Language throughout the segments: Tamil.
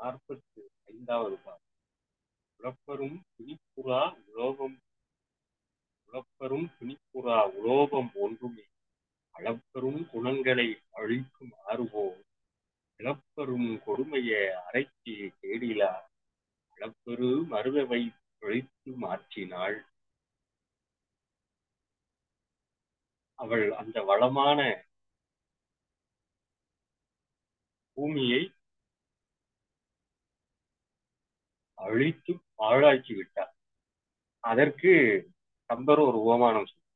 நாற்பத்தி ஐந்தாவது பாடல் உழப்பரும் பிணிப்புறா உலோகம் உழப்பரும் பிணிப்புறா உலோகம் ஒன்றுமே அளப்பெரும் குணங்களை அழிக்கும் ஆறுவோம் இழப்பெரும் கொடுமைய அரைச்சி தேடிலா அளப்பெரு மருதவை ஒழித்து மாற்றினாள் அவள் அந்த வளமான பூமியை அழித்து பாழாக்கி விட்டார் அதற்கு கம்பர் ஒரு உபமானம் சொல்றார்.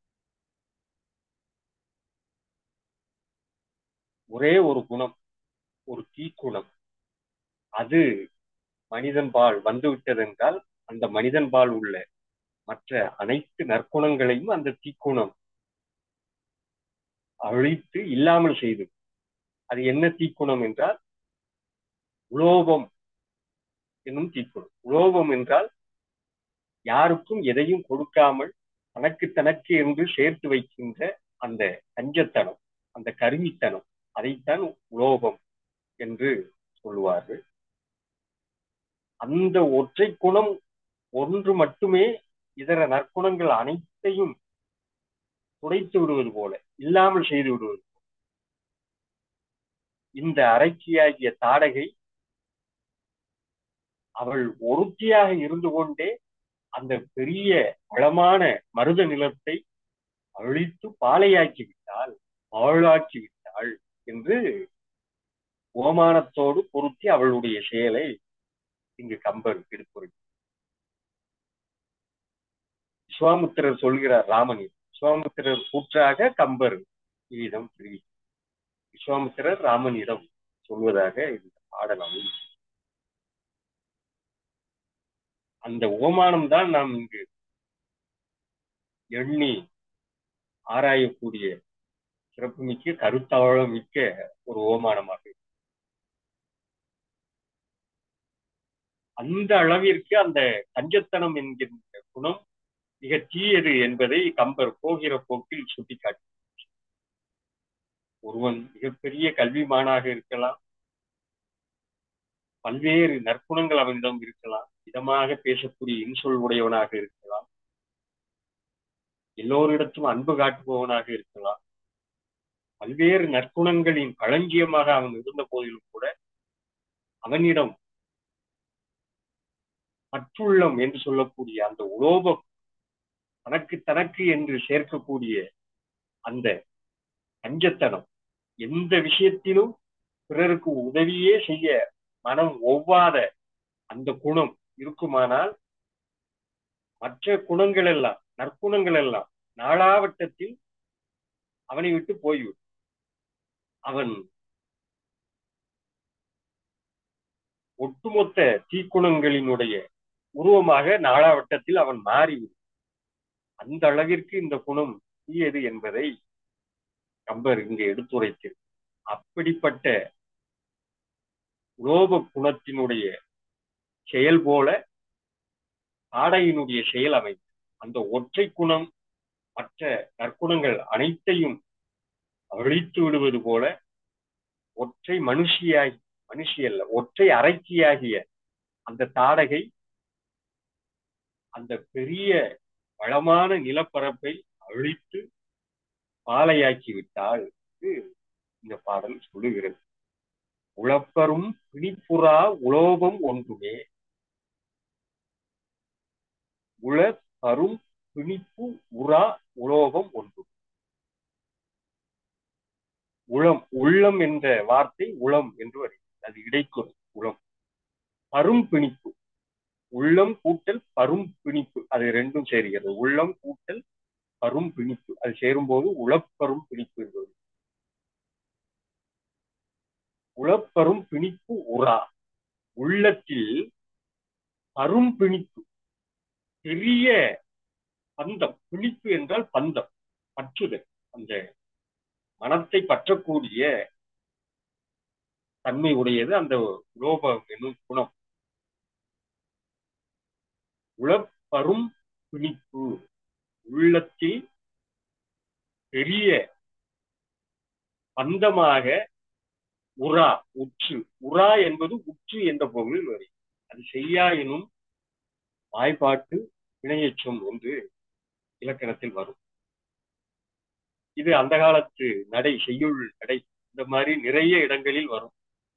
ஒரே ஒரு குணம் ஒரு தீக்குணம் அது மனிதன் பால் வந்துவிட்டது என்றால் அந்த மனிதன் பால் உள்ள மற்ற அனைத்து நற்குணங்களையும் அந்த தீக்குணம் அழித்து இல்லாமல் செய்து அது என்ன தீக்குணம் என்றால் உலோபம் என்னும் தீக்குணம் உலோபம் என்றால் யாருக்கும் எதையும் கொடுக்காமல் தனக்கு தனக்கு என்று சேர்த்து வைக்கின்ற அந்த கஞ்சத்தனம் அந்த கருமித்தனம் அதைத்தான் உலோபம் என்று சொல்லுவார்கள் அந்த ஒற்றை குணம் ஒன்று மட்டுமே இதர நற்குணங்கள் அனைத்தையும் துடைத்து விடுவது போல இல்லாமல் செய்து விடுவது போல. இந்த அரைக்கியாகிய தாடகை அவள் ஒருத்தியாக இருந்து கொண்டே அந்த பெரிய வளமான மருத நிலத்தை அழித்து பாலையாக்கி விட்டாள் பாழாக்கி விட்டாள் என்று ஓமானத்தோடு பொருத்தி அவளுடைய செயலை இங்கு கம்பர் எடுத்துரை விஸ்வாமுத்திரர் சொல்கிறார் ராமனில் விஸ்வாமுத்திரர் கூற்றாக கம்பர் இதம் தெரிவி விஸ்வாமுத்திரர் ராமனிடம் சொல்வதாக இந்த பாடல் அமையும் அந்த ஓமானம் தான் நாம் இங்கு எண்ணி ஆராயக்கூடிய சிறப்புமிக்க கருத்தாழம் மிக்க ஒரு ஓமானமாக இருக்கு. அந்த அளவிற்கு அந்த கஞ்சத்தனம் என்கின்ற குணம் மிக தீயது என்பதை கம்பர் போகிற போக்கில் சுட்டிக்காட்டி ஒருவன் மிகப்பெரிய கல்விமானாக இருக்கலாம் பல்வேறு நற்குணங்கள் அவனிடம் இருக்கலாம் இதமாக பேசக்கூடிய இன்சொல் உடையவனாக இருக்கலாம் எல்லோரிடத்தும் அன்பு காட்டுபவனாக இருக்கலாம் பல்வேறு நற்குணங்களின் களஞ்சியமாக அவன் இருந்த போதிலும் கூட அவனிடம் பற்றுள்ளம் என்று சொல்லக்கூடிய அந்த உலோபம் தனக்கு தனக்கு என்று சேர்க்கக்கூடிய அந்த அஞ்சத்தனம் எந்த விஷயத்திலும் பிறருக்கு உதவியே செய்ய மனம் ஒவ்வாத அந்த குணம் இருக்குமானால் மற்ற குணங்கள் எல்லாம் நற்குணங்கள் எல்லாம் நாளாவட்டத்தில் அவனை விட்டு போய்விடும் அவன் ஒட்டுமொத்த தீக்குணங்களினுடைய உருவமாக நாளாவட்டத்தில் அவன் மாறிவிடும் அந்த அளவிற்கு இந்த குணம் தீயது என்பதை கம்பர் இங்கு எடுத்துரைத்து அப்படிப்பட்ட உலோப குணத்தினுடைய செயல் போல ஆடையினுடைய செயல் அமைப்பு அந்த ஒற்றை குணம் மற்ற நற்குணங்கள் அனைத்தையும் அழித்து விடுவது போல ஒற்றை மனுஷியாகி மனுஷி அல்ல ஒற்றை அரைக்கியாகிய அந்த தாடகை அந்த பெரிய வளமான நிலப்பரப்பை அழித்து பாலையாக்கி விட்டால் என்று இந்த பாடல் சொல்லுகிறது உழப்பரும் பிணிப்புறா உலோகம் ஒன்றுமே உள கரும் பிணிப்பு உரா உலோகம் ஒன்று உளம் உள்ளம் என்ற வார்த்தை உளம் என்று வருகிறது அது இடைக்குறள் உளம் பரும் பிணிப்பு உள்ளம் கூட்டல் பரும் பிணிப்பு அது ரெண்டும் சேர்கிறது உள்ளம் கூட்டல் பரும் பிணிப்பு அது சேரும்போது உளப்பரும் பிணிப்பு என்பது உளப்பரும் பிணிப்பு உரா உள்ளத்தில் பரும் பிணிப்பு பெரிய பந்தம் பிணிப்பு என்றால் பந்தம் பற்றுதல் அந்த மனத்தை பற்றக்கூடிய தன்மை உடையது அந்த உலோபம் என்னும் குணம் உளப்பரும் பிணிப்பு உள்ளத்தில் பெரிய பந்தமாக உரா உற்று உரா என்பது உற்று என்ற பொருளில் வரும் அது செய்யா எனும் வாய்ப்பாட்டு வினையச்சம் என்று இலக்கணத்தில் வரும் இது அந்த காலத்து நடை செய்யுள் நடை இந்த மாதிரி நிறைய இடங்களில் வரும்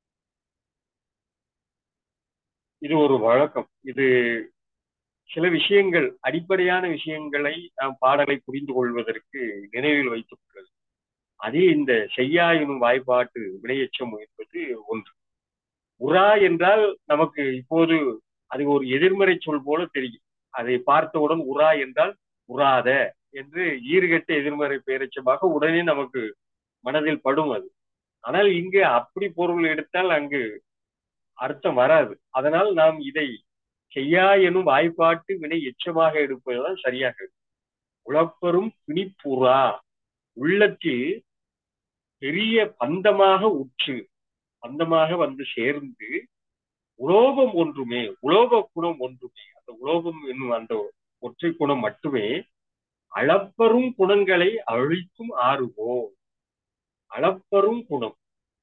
இது ஒரு வழக்கம் இது சில விஷயங்கள் அடிப்படையான விஷயங்களை நாம் பாடலை புரிந்து கொள்வதற்கு நினைவில் வைத்துக் கொள்வது அதே இந்த செய்யா எனும் வாய்ப்பாட்டு வினையச்சம் என்பது ஒன்று உரா என்றால் நமக்கு இப்போது அது ஒரு எதிர்மறை சொல் போல தெரியும் அதை பார்த்தவுடன் உரா என்றால் உராத என்று ஈறுகட்ட எதிர்மறை பெயரச்சமாக உடனே நமக்கு மனதில் படும் அது ஆனால் இங்கு அப்படி பொருள் எடுத்தால் அங்கு அர்த்தம் வராது அதனால் நாம் இதை செய்யா எனும் வாய்ப்பாட்டு வினை எச்சமாக எடுப்பதுதான் சரியாக இருக்கும் உழப்பரும் பிணிப்புறா உள்ளத்தில் பெரிய பந்தமாக உற்று பந்தமாக வந்து சேர்ந்து உலோகம் ஒன்றுமே உலோக குணம் ஒன்றுமே அந்த உலோகம் என்னும் அந்த ஒற்றை குணம் மட்டுமே அளப்பரும் குணங்களை அழிக்கும் ஆறுவோ அளப்பரும் குணம்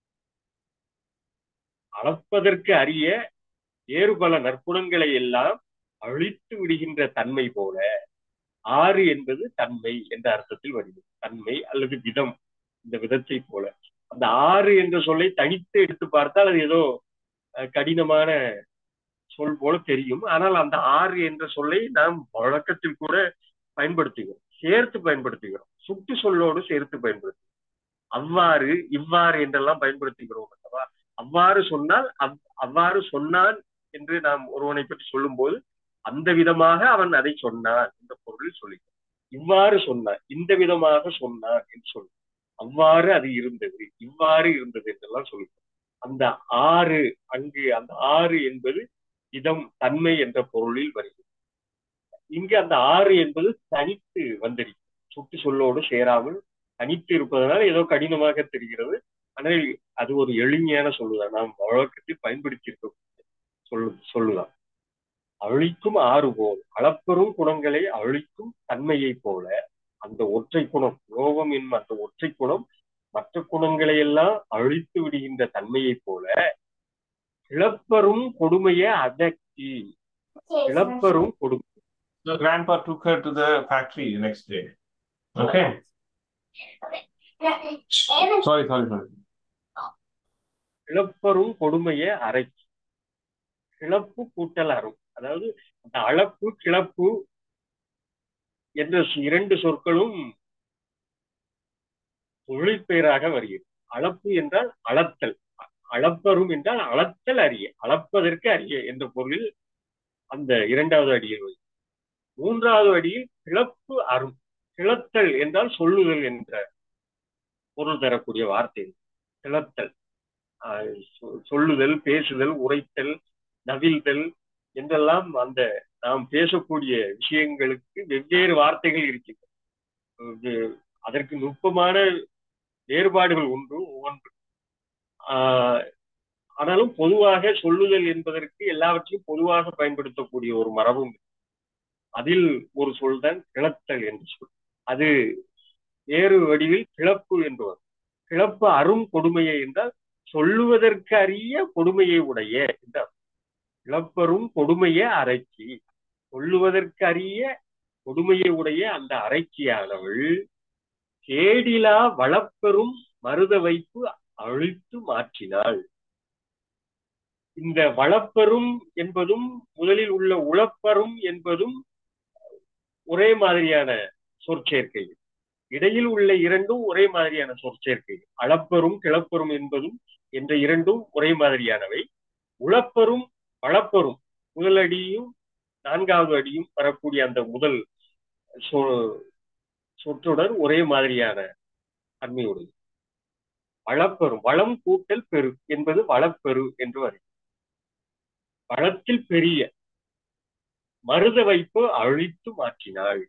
அளப்பதற்கு அறிய வேறு பல நற்குணங்களை எல்லாம் அழித்து விடுகின்ற தன்மை போல ஆறு என்பது தன்மை என்ற அர்த்தத்தில் வருகிறது தன்மை அல்லது விதம் இந்த விதத்தை போல அந்த ஆறு என்ற சொல்லை தனித்து எடுத்து பார்த்தால் அது ஏதோ கடினமான சொல் போல தெரியும் ஆனால் அந்த ஆறு என்ற சொல்லை நாம் வழக்கத்தில் கூட பயன்படுத்துகிறோம் சேர்த்து பயன்படுத்துகிறோம் சுட்டு சொல்லோடு சேர்த்து பயன்படுத்துகிறோம் அவ்வாறு இவ்வாறு என்றெல்லாம் பயன்படுத்துகிறோம் அல்லவா அவ்வாறு சொன்னால் அவ் அவ்வாறு சொன்னான் என்று நாம் ஒருவனை பற்றி சொல்லும் போது அந்த விதமாக அவன் அதை சொன்னான் என்ற பொருளில் சொல்லுகிறான் இவ்வாறு சொன்னான் இந்த விதமாக சொன்னான் என்று சொல்லு அவ்வாறு அது இருந்தது இவ்வாறு இருந்தது என்றெல்லாம் சொல்லுகிறோம் அந்த ஆறு அங்கு அந்த ஆறு என்பது இதம் தன்மை என்ற பொருளில் வருகிறது இங்கு அந்த ஆறு என்பது தனித்து வந்திருக்கும் சுட்டு சொல்லோடு சேராமல் தனித்து இருப்பதனால் ஏதோ கடினமாக தெரிகிறது ஆனால் அது ஒரு எளிமையான சொல்லுதான் நாம் வழக்கத்தில் பயன்படுத்தி இருக்க சொல்லு சொல்லுதான் அழிக்கும் ஆறு போல் அளப்பெரும் குணங்களை அழிக்கும் தன்மையை போல அந்த ஒற்றை குணம் லோகம் என்னும் அந்த ஒற்றை குணம் மற்ற குணங்களை எல்லாம் அழித்து விடுகின்ற தன்மையை போல இழப்பரும் கொடுமையை அதக்கி இழப்பரும் கொடுமை So grandpa took her to the factory the next day. Okay. Sorry, sorry, sorry. இழப்பரும் கொடுமையை அரைக்கி கிளப்பு கூட்டல் அரும் அதாவது அந்த அளப்பு கிளப்பு என்ற இரண்டு சொற்களும் தொழிற்பெயராக வருகிறது அளப்பு என்றால் அளத்தல் அளப்பரும் என்றால் அளத்தல் அறிய அளப்பதற்கு அறிய என்ற பொருளில் அந்த இரண்டாவது அடியில் வருகிறது மூன்றாவது அடியில் கிளப்பு அரும் கிளத்தல் என்றால் சொல்லுதல் என்ற பொருள் தரக்கூடிய வார்த்தை கிளத்தல் சொல்லுதல் பேசுதல் உரைத்தல் நவிழ்தல் என்றெல்லாம் அந்த நாம் பேசக்கூடிய விஷயங்களுக்கு வெவ்வேறு வார்த்தைகள் இருக்கின்றன அதற்கு நுட்பமான வேறுபாடுகள் உண்டு ஒவ்வொன்று ஆனாலும் பொதுவாக சொல்லுதல் என்பதற்கு எல்லாவற்றையும் பொதுவாக பயன்படுத்தக்கூடிய ஒரு மரபும் அதில் ஒரு சொல் தான் கிளத்தல் என்று சொல் அது வேறு வடிவில் கிளப்பு என்று வரும் கிளப்பு அரும் கொடுமையை என்றால் சொல்லுவதற்கு அறிய கொடுமையை உடைய என்றார் இழப்பரும் கொடுமையை அரைச்சி சொல்லுவதற்கு அறிய கொடுமையை உடைய அந்த அரைச்சியானவள் கேடிலா வளப்பெரும் மருத வைப்பு அழித்து மாற்றினாள் இந்த வளப்பெரும் என்பதும் முதலில் உள்ள உழப்பரும் என்பதும் ஒரே மாதிரியான சொற்சேர்க்கை இடையில் உள்ள இரண்டும் ஒரே மாதிரியான சொற்சேர்க்கை அளப்பெரும் கிளப்பெரும் என்பதும் என்ற இரண்டும் ஒரே மாதிரியானவை உழப்பெரும் வளப்பெரும் முதல் அடியும் நான்காவது அடியும் வரக்கூடிய அந்த முதல் சொற்றொடர் ஒரே மாதிரியான தன்மையுடையது வளப்பெரும் வளம் கூட்டல் பெரு என்பது வளப்பெரு என்று வருகிறது வளத்தில் பெரிய மருத வைப்பு அழித்து மாற்றினாள்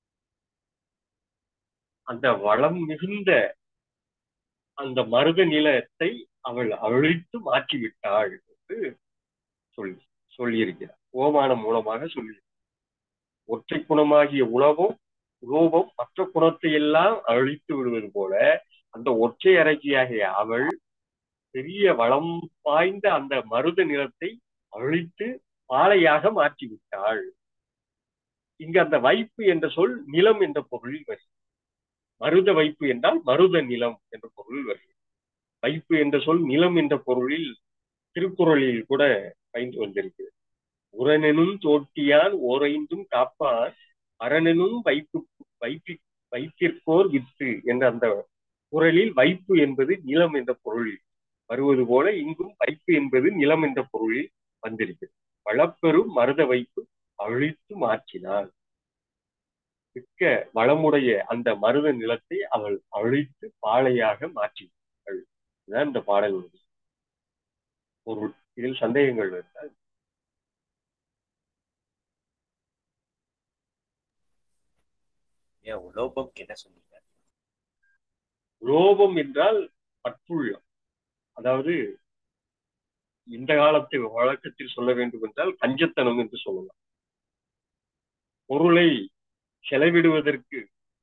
அந்த வளம் மிகுந்த அந்த மருத நிலத்தை அவள் அழித்து மாற்றிவிட்டாள் என்று சொல்லி சொல்லியிருக்கிறார் ஓமானம் மூலமாக சொல்லி ஒற்றை குணமாகிய உலகம் உலோபம் மற்ற குணத்தை எல்லாம் அழித்து விடுவது போல அந்த ஒற்றை அரைக்கியாகிய அவள் பெரிய வளம் பாய்ந்த அந்த மருத நிலத்தை அழித்து பாலையாக மாற்றி விட்டாள் இங்கு அந்த வைப்பு என்ற சொல் நிலம் என்ற பொருளில் வருகிறது மருத வைப்பு என்றால் மருத நிலம் என்ற பொருளில் வருகிறது வைப்பு என்ற சொல் நிலம் என்ற பொருளில் திருக்குறளில் கூட பயந்து வந்திருக்கிறது உரனெனும் தோட்டியான் ஓரைந்தும் காப்பான் அரணெனும் வைப்பு வைப்பி வைப்பிற்கோர் வித்து என்ற அந்த குரலில் வைப்பு என்பது நிலம் என்ற பொருளில் வருவது போல இங்கும் வைப்பு என்பது நிலம் என்ற பொருளில் வந்திருக்கிறது வளப்பெரும் மருத வைப்பு அழித்து மாற்றினாள் மிக்க வளமுடைய அந்த மருத நிலத்தை அவள் அழித்து பாலையாக மாற்றினாள் இதுதான் இந்த பாடலுடைய பொருள் இதில் சந்தேகங்கள் இருந்தால் ஏன் உலோபம்க்கு என்ன சொன்னீங்க லோபம் என்றால் பற்றுள்ளம் அதாவது இந்த காலத்து வழக்கத்தில் சொல்ல வேண்டும் என்றால் கஞ்சத்தனம் என்று சொல்லலாம் பொருளை செலவிடுவதற்கு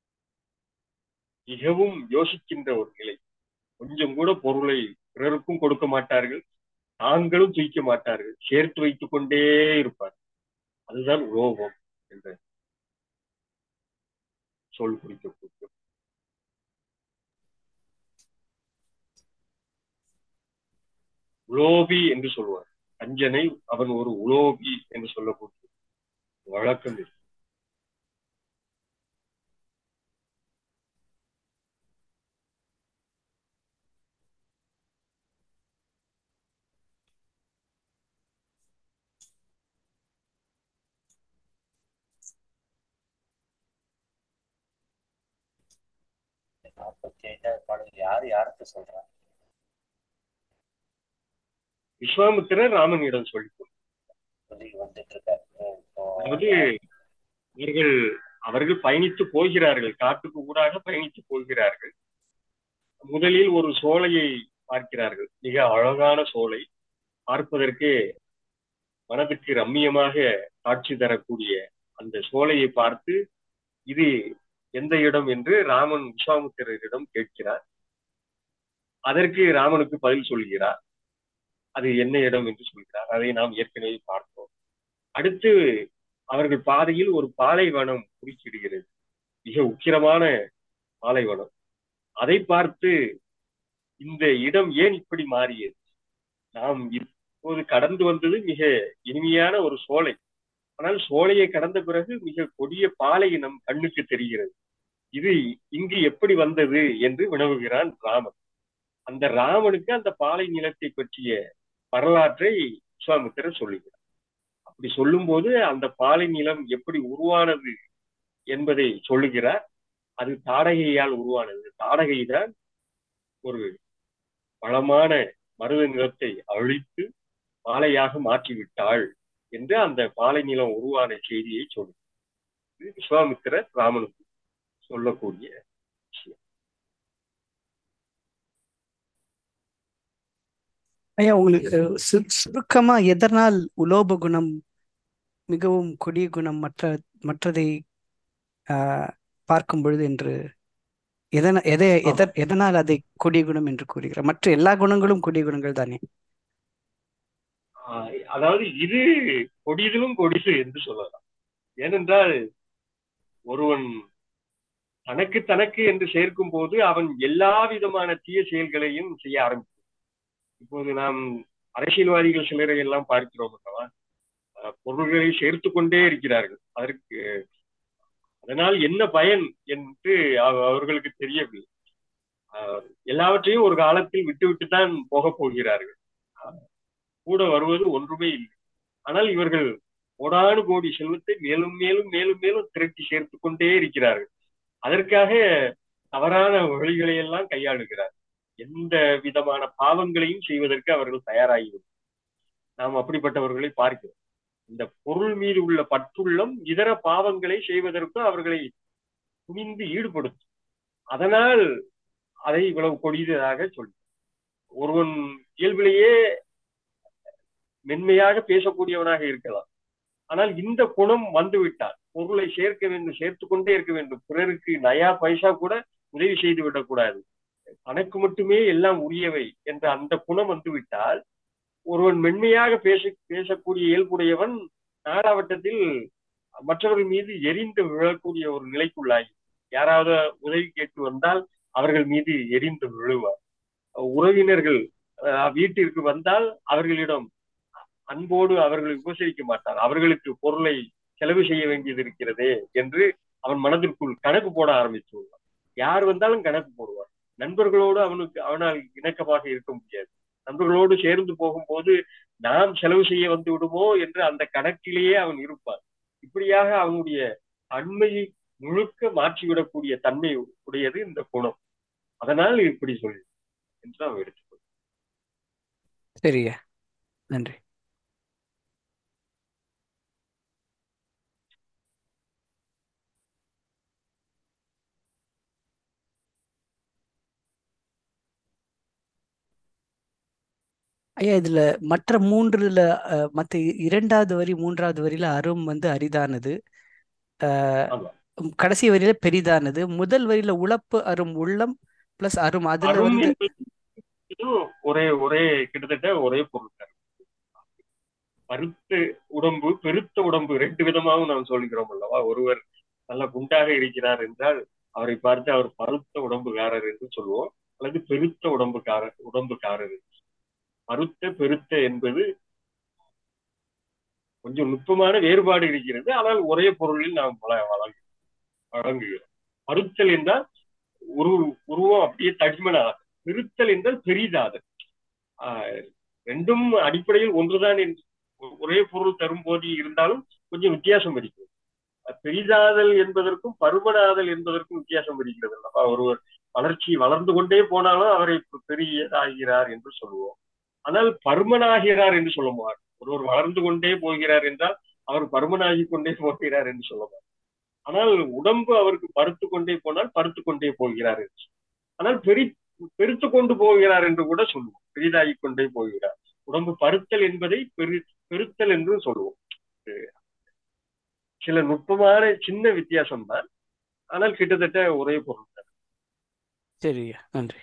மிகவும் யோசிக்கின்ற ஒரு நிலை கொஞ்சம் கூட பொருளை பிறருக்கும் கொடுக்க மாட்டார்கள் தாங்களும் தூய்க்க மாட்டார்கள் சேர்த்து வைத்துக் கொண்டே இருப்பார் அதுதான் லோபம் என்ற சொல் குறிக்கக்கூடிய உலோபி என்று சொல்வார் கஞ்சனை அவன் ஒரு உலோபி என்று சொல்லக்கூடிய வழக்கம் இருக்கு நாற்பத்தி ஐந்தாவது பாடல் யாரு யாருக்கு சொல்றாங்க விஸ்வாமித்திரர் ராமனிடம் சொல்லி சொல்லி வந்துட்டு இருக்காரு ம், இப்போ அதாவது அவர்கள் அவர்கள் பயணித்து போகிறார்கள் காட்டுக்கு ஊடாக பயணித்து போகிறார்கள் முதலில் ஒரு சோலையை பார்க்கிறார்கள் மிக அழகான சோலை பார்ப்பதற்கே மனதுக்கு ரம்மியமாக காட்சி தரக்கூடிய அந்த சோலையை பார்த்து இது எந்த இடம் என்று ராமன் விஸ்வாமித்திரரிடம் கேட்கிறார் அதற்கு ராமனுக்கு பதில் சொல்கிறார் அது என்ன இடம் என்று சொல்கிறார் அதை நாம் ஏற்கனவே பார்த்தோம் அடுத்து அவர்கள் பாதையில் ஒரு பாலைவனம் குறுக்கிடுகிறது மிக உக்கிரமான பாலைவனம் அதை பார்த்து இந்த இடம் ஏன் இப்படி மாறியது நாம் இப்போது கடந்து வந்தது மிக இனிமையான ஒரு சோலை ஆனால் சோலையை கடந்த பிறகு மிக கொடிய பாலை நம் கண்ணுக்கு தெரிகிறது இது இங்கு எப்படி வந்தது என்று வினவுகிறான் ராமன் அந்த ராமனுக்கு அந்த பாலை நிலத்தை பற்றிய வரலாற்றை விஸ்வாமித்திரர் சொல்லுகிறார் அப்படி சொல்லும்போது அந்த பாலை நிலம் எப்படி உருவானது என்பதை சொல்லுகிறார் அது தாடகையால் உருவானது தாடகை தான் ஒரு வளமான மருத நிலத்தை அழித்து பாலையாக மாற்றிவிட்டாள் என்று அந்த பாலை நிலம் உருவான செய்தியை சொல்லு விஸ்வாமித்திரர் ராமனுக்கு சொல்லக்கூடிய விஷயம் ஐயா உங்களுக்கு சு- சுருக்கமா எதனால் உலோப குணம் மிகவும் கொடிய குணம் மற்ற மற்றதை ஆஹ், பார்க்கும் பொழுது என்று எதன எதை எத எதனால் அதை கொடிய குணம் என்று கூறுகிறார் மற்ற எல்லா குணங்களும் கொடிய குணங்கள் தானே ஆஹ் அதாவது இது கொடிதிலும் கொடிது என்று சொல்லலாம் ஏனென்றால் ஒருவன் தனக்கு தனக்கு என்று சேர்க்கும் போது அவன் எல்லா விதமான தீய செயல்களையும் செய்ய ஆரம்பிக்கும் இப்போது நாம் அரசியல்வாதிகள் சிலரை எல்லாம் பார்க்கிறோம் அல்லவா ஆஹ் பொருள்களை சேர்த்து கொண்டே இருக்கிறார்கள் அதற்கு அதனால் என்ன பயன் என்று அவ- அவர்களுக்கு தெரியவில்லை ஆஹ் எல்லாவற்றையும் ஒரு காலத்தில் விட்டுவிட்டு தான் போக போகிறார்கள் ஆஹ் கூட வருவது ஒன்றுமே இல்லை ஆனால் இவர்கள் கோடானு கோடி செல்வத்தை மேலும் மேலும் மேலும் மேலும் திரட்டி சேர்த்து கொண்டே இருக்கிறார்கள் அதற்காக தவறான வழிகளை எல்லாம் கையாளுகிறார் எந்த விதமான பாவங்களையும் செய்வதற்கு அவர்கள் தயாராகிவிடும் நாம் அப்படிப்பட்டவர்களை பார்க்கிறோம் இந்த பொருள் மீது உள்ள பற்றுள்ளம் இதர பாவங்களை செய்வதற்கு அவர்களை துணிந்து ஈடுபடுத்தும் அதனால் அதை இவ்வளவு கொடியதாக சொல்லி ஒருவன் இயல்பிலேயே மென்மையாக பேசக்கூடியவனாக இருக்கலாம் ஆனால் இந்த குணம் வந்துவிட்டால் பொருளை சேர்க்க வேண்டும் சேர்த்து கொண்டே இருக்க வேண்டும் பிறருக்கு நயா பைசா கூட உதவி செய்து விடக்கூடாது தனக்கு மட்டுமே எல்லாம் உரியவை என்ற அந்த குணம் வந்துவிட்டால் ஒருவன் மென்மையாக பேச பேசக்கூடிய இயல்புடையவன் நாடாவட்டத்தில் மற்றவர்கள் மீது எரிந்து விழக்கூடிய ஒரு நிலைக்குள்ளாகி யாராவது உதவி கேட்டு வந்தால் அவர்கள் மீது எரிந்து விழுவார் உறவினர்கள் அஹ், வீட்டிற்கு வந்தால் அவர்களிடம் அன்போடு அவர்களை உபசரிக்க மாட்டார் அவர்களுக்கு பொருளை செலவு செய்ய வேண்டியது இருக்கிறதே என்று அவன் மனதிற்குள் கணக்கு போட ஆரம்பித்து விடுவான் யார் வந்தாலும் கணக்கு போடுவார் நண்பர்களோடு அவனுக்கு அவனால் இணக்கமாக இருக்க முடியாது நண்பர்களோடு சேர்ந்து போகும்போது நாம் செலவு செய்ய வந்து விடுமோ என்று அந்த கணக்கிலேயே அவன் இருப்பான் இப்படியாக அவனுடைய தன்மையை முழுக்க மாற்றிவிடக்கூடிய தன்மை உடையது இந்த குணம் அதனால் இப்படி சொல்லி என்று அவன் எடுத்துக்கொள் சரியா நன்றி ஐயா இதுல மற்ற மூன்றுல அஹ், மத்த இ- இரண்டாவது வரி மூன்றாவது வரியில அரும் வந்து அரிதானது அஹ், ஆமா உம், கடைசி வரியில பெரிதானது முதல் வரியில உழப்பு அரும் உள்ளம் பிளஸ் அரும் அதுல அரும் வந்து என்பது ஒரே ஒரே கிட்டத்தட்ட ஒரே பொருள் தான் பருத்த உடம்பு பெருத்த உடம்பு ரெண்டு விதமாகவும் நாம் சொல்கிறோம் அல்லவா ஒருவர் நல்ல குண்டாக இருக்கிறார் என்றால் அவரை பார்த்து அவர் பருத்த உடம்புக்காரர் என்று சொல்லுவோம் அல்லது பெருத்த உடம்புக்காரர் உடம்புக்காரர் என்று. பருத்த பெருத்த என்பது கொஞ்சம் நுட்பமான வேறுபாடு இருக்கிறது ஆனால் ஒரே பொருளில் நாம் வழ- வழங்கு வழங்குகிறோம் பருத்தல் என்றால் உரு உருவம் அப்படியே தடிமனாக பெருத்தல் என்றால் பெரிதாதல் ஆஹ் ரெண்டும் அடிப்படையில் ஒன்றுதான் என்று ஒரே பொருள் தரும் போது இருந்தாலும் கொஞ்சம் வித்தியாசம் இருக்கிறது பெரிதாதல் என்பதற்கும் பருமனாதல் என்பதற்கும் வித்தியாசம் இருக்கிறது அல்லவா ஒருவர் வளர்ச்சி வளர்ந்து கொண்டே போனாலும் அவரை பெரியதாகிறார் என்று சொல்லுவோம் ஆனால் பருமனாகிறார் என்று சொல்ல மாட்டார் ஒருவர் வளர்ந்து கொண்டே போகிறார் என்றால் அவர் பருமனாகி கொண்டே போகிறார் என்று சொல்ல மாட்டார் ஆனால் உடம்பு அவருக்கு பருத்து கொண்டே போனால் பருத்து கொண்டே போகிறார் என்று சொல்லுவோம். ஆனால் பெரி பெருத்து கொண்டு போகிறார் என்று கூட சொல்லுவோம் பெரிதாகி கொண்டே போகிறார் உடம்பு பருத்தல் என்பதை பெரு பெருத்தல் என்று சொல்லுவோம் சில நுட்பமான சின்ன வித்தியாசம் தான் ஆனால் கிட்டத்தட்ட ஒரே பொருள் தான் சரியா நன்றி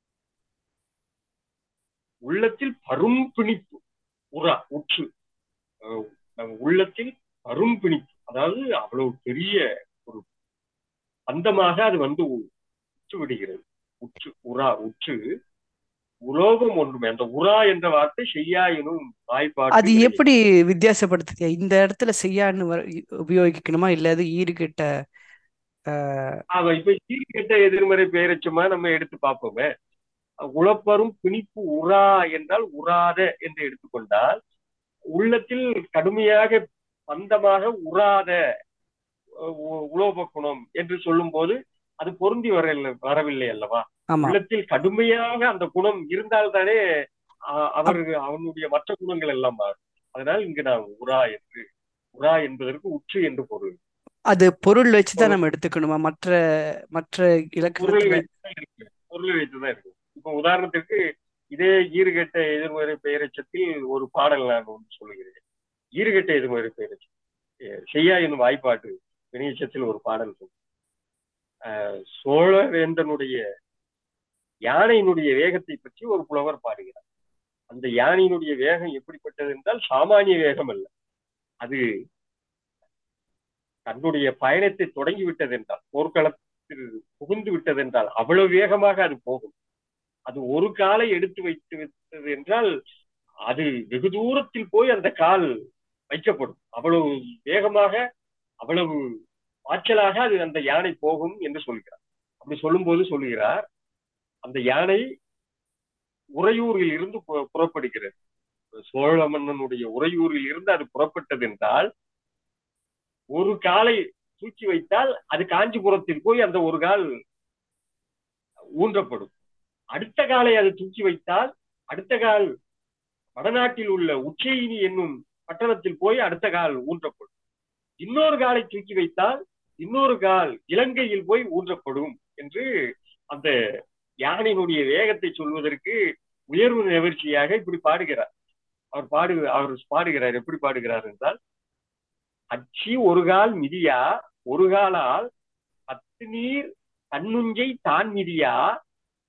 உள்ளத்தில் பரும் பிணிப்பு உரா உற்று அஹ் நம் உள்ளத்தில் பரும் பிணிப்பு அதாவது அவ்வளவு பெரிய ஒரு அந்தமாக அது வந்து உற்று விடுகிறது உற்று உரா உற்று உலோகம் ஒன்றுமே அந்த உரா என்ற வார்த்தை செய்யா எனும் வாய்ப்பாடு அது எப்படி வித்தியாசப்படுத்துது இந்த இடத்துல செய்யான்னு வர- உபயோகிக்கணுமா இல்ல அது ஈடுகிட்ட ஆஹ், அவ இப்ப ஈர்க்கெட்ட எதிர்மறை பெயரச்சமா நம்ம எடுத்து பார்ப்போமே உழப்பரும் பிணிப்பு உரா என்றால் உராத என்று எடுத்துக்கொண்டால் உள்ளத்தில் கடுமையாக பந்தமாக உராத அஹ், உ- உலோப குணம் என்று சொல்லும் போது அது பொருந்தி வரவில்லை வரவில்லை அல்லவா ஆமா உள்ளத்தில் கடுமையாக அந்த குணம் இருந்தால்தானே அ- அவர் அவனுடைய மற்ற குணங்கள் எல்லாம் மாறும் அதனால் இங்கு நான் உரா என்று உரா என்பதற்கு உற்று என்று பொருள் அது பொருள் வச்சுதான் நம்ம எடுத்துக்கணுமா மற்ற மற்ற பொருளை இலக்கணத்துல வைத்துதான் இருக்கு பொருளை வைத்துதான் இருக்கு இப்ப உதாரணத்திற்கு இதே ஈறுகெட்ட எதிர்மறை பெயரச்சத்தில் ஒரு பாடல் நான் ஒன்று சொல்லுகிறேன் ஈறுகெட்ட எதிர்மறை பெயரச்சம் அஹ் செய்யா என்னும் வாய்ப்பாட்டு வினையச்சத்தில் ஒரு பாடல் சொல்லும் அஹ் சோழவேந்தனுடைய யானையினுடைய வேகத்தை பற்றி ஒரு புலவர் பாடுகிறார் அந்த யானையினுடைய வேகம் எப்படிப்பட்டது என்றால் சாமானிய வேகம் அல்ல அது தன்னுடைய பயணத்தை தொடங்கி விட்டது என்றால் போர்க்களத்தில் புகுந்து விட்டது என்றால் அவ்வளவு வேகமாக அது போகும் அது ஒரு காலை எடுத்து வைத்து விட்டது என்றால் அது வெகு தூரத்தில் போய் அந்த கால் வைக்கப்படும் அவ்வளவு வேகமாக அவ்வளவு ஆற்றலாக அது அந்த யானை போகும் என்று சொல்கிறார் அப்படி சொல்லும்போது சொல்லுகிறார் அந்த யானை உறையூரில் இருந்து பு- புறப்படுகிறது சோழ மன்னனுடைய உறையூரில் இருந்து அது புறப்பட்டது என்றால் ஒரு காலை தூக்கி வைத்தால் அது காஞ்சிபுரத்தில் போய் அந்த ஒரு கால் ஊன்றப்படும் அடுத்த காலை அது தூக்கி வைத்தால் அடுத்த கால் வடநாட்டில் உள்ள உச்சயினி என்னும் பட்டணத்தில் போய் அடுத்த கால் ஊன்றப்படும் இன்னொரு காலை தூக்கி வைத்தால் இன்னொரு கால் இலங்கையில் போய் ஊன்றப்படும் என்று அந்த யானையினுடைய வேகத்தை சொல்வதற்கு உயர்வு நிகழ்ச்சியாக இப்படி பாடுகிறார் அவர் பாடு அவர் பாடுகிறார் எப்படி பாடுகிறார் என்றால் அச்சி ஒரு கால் மிதியா ஒரு காலால் பத்து நீர் தன்னுஞ்சை தான் மிதியா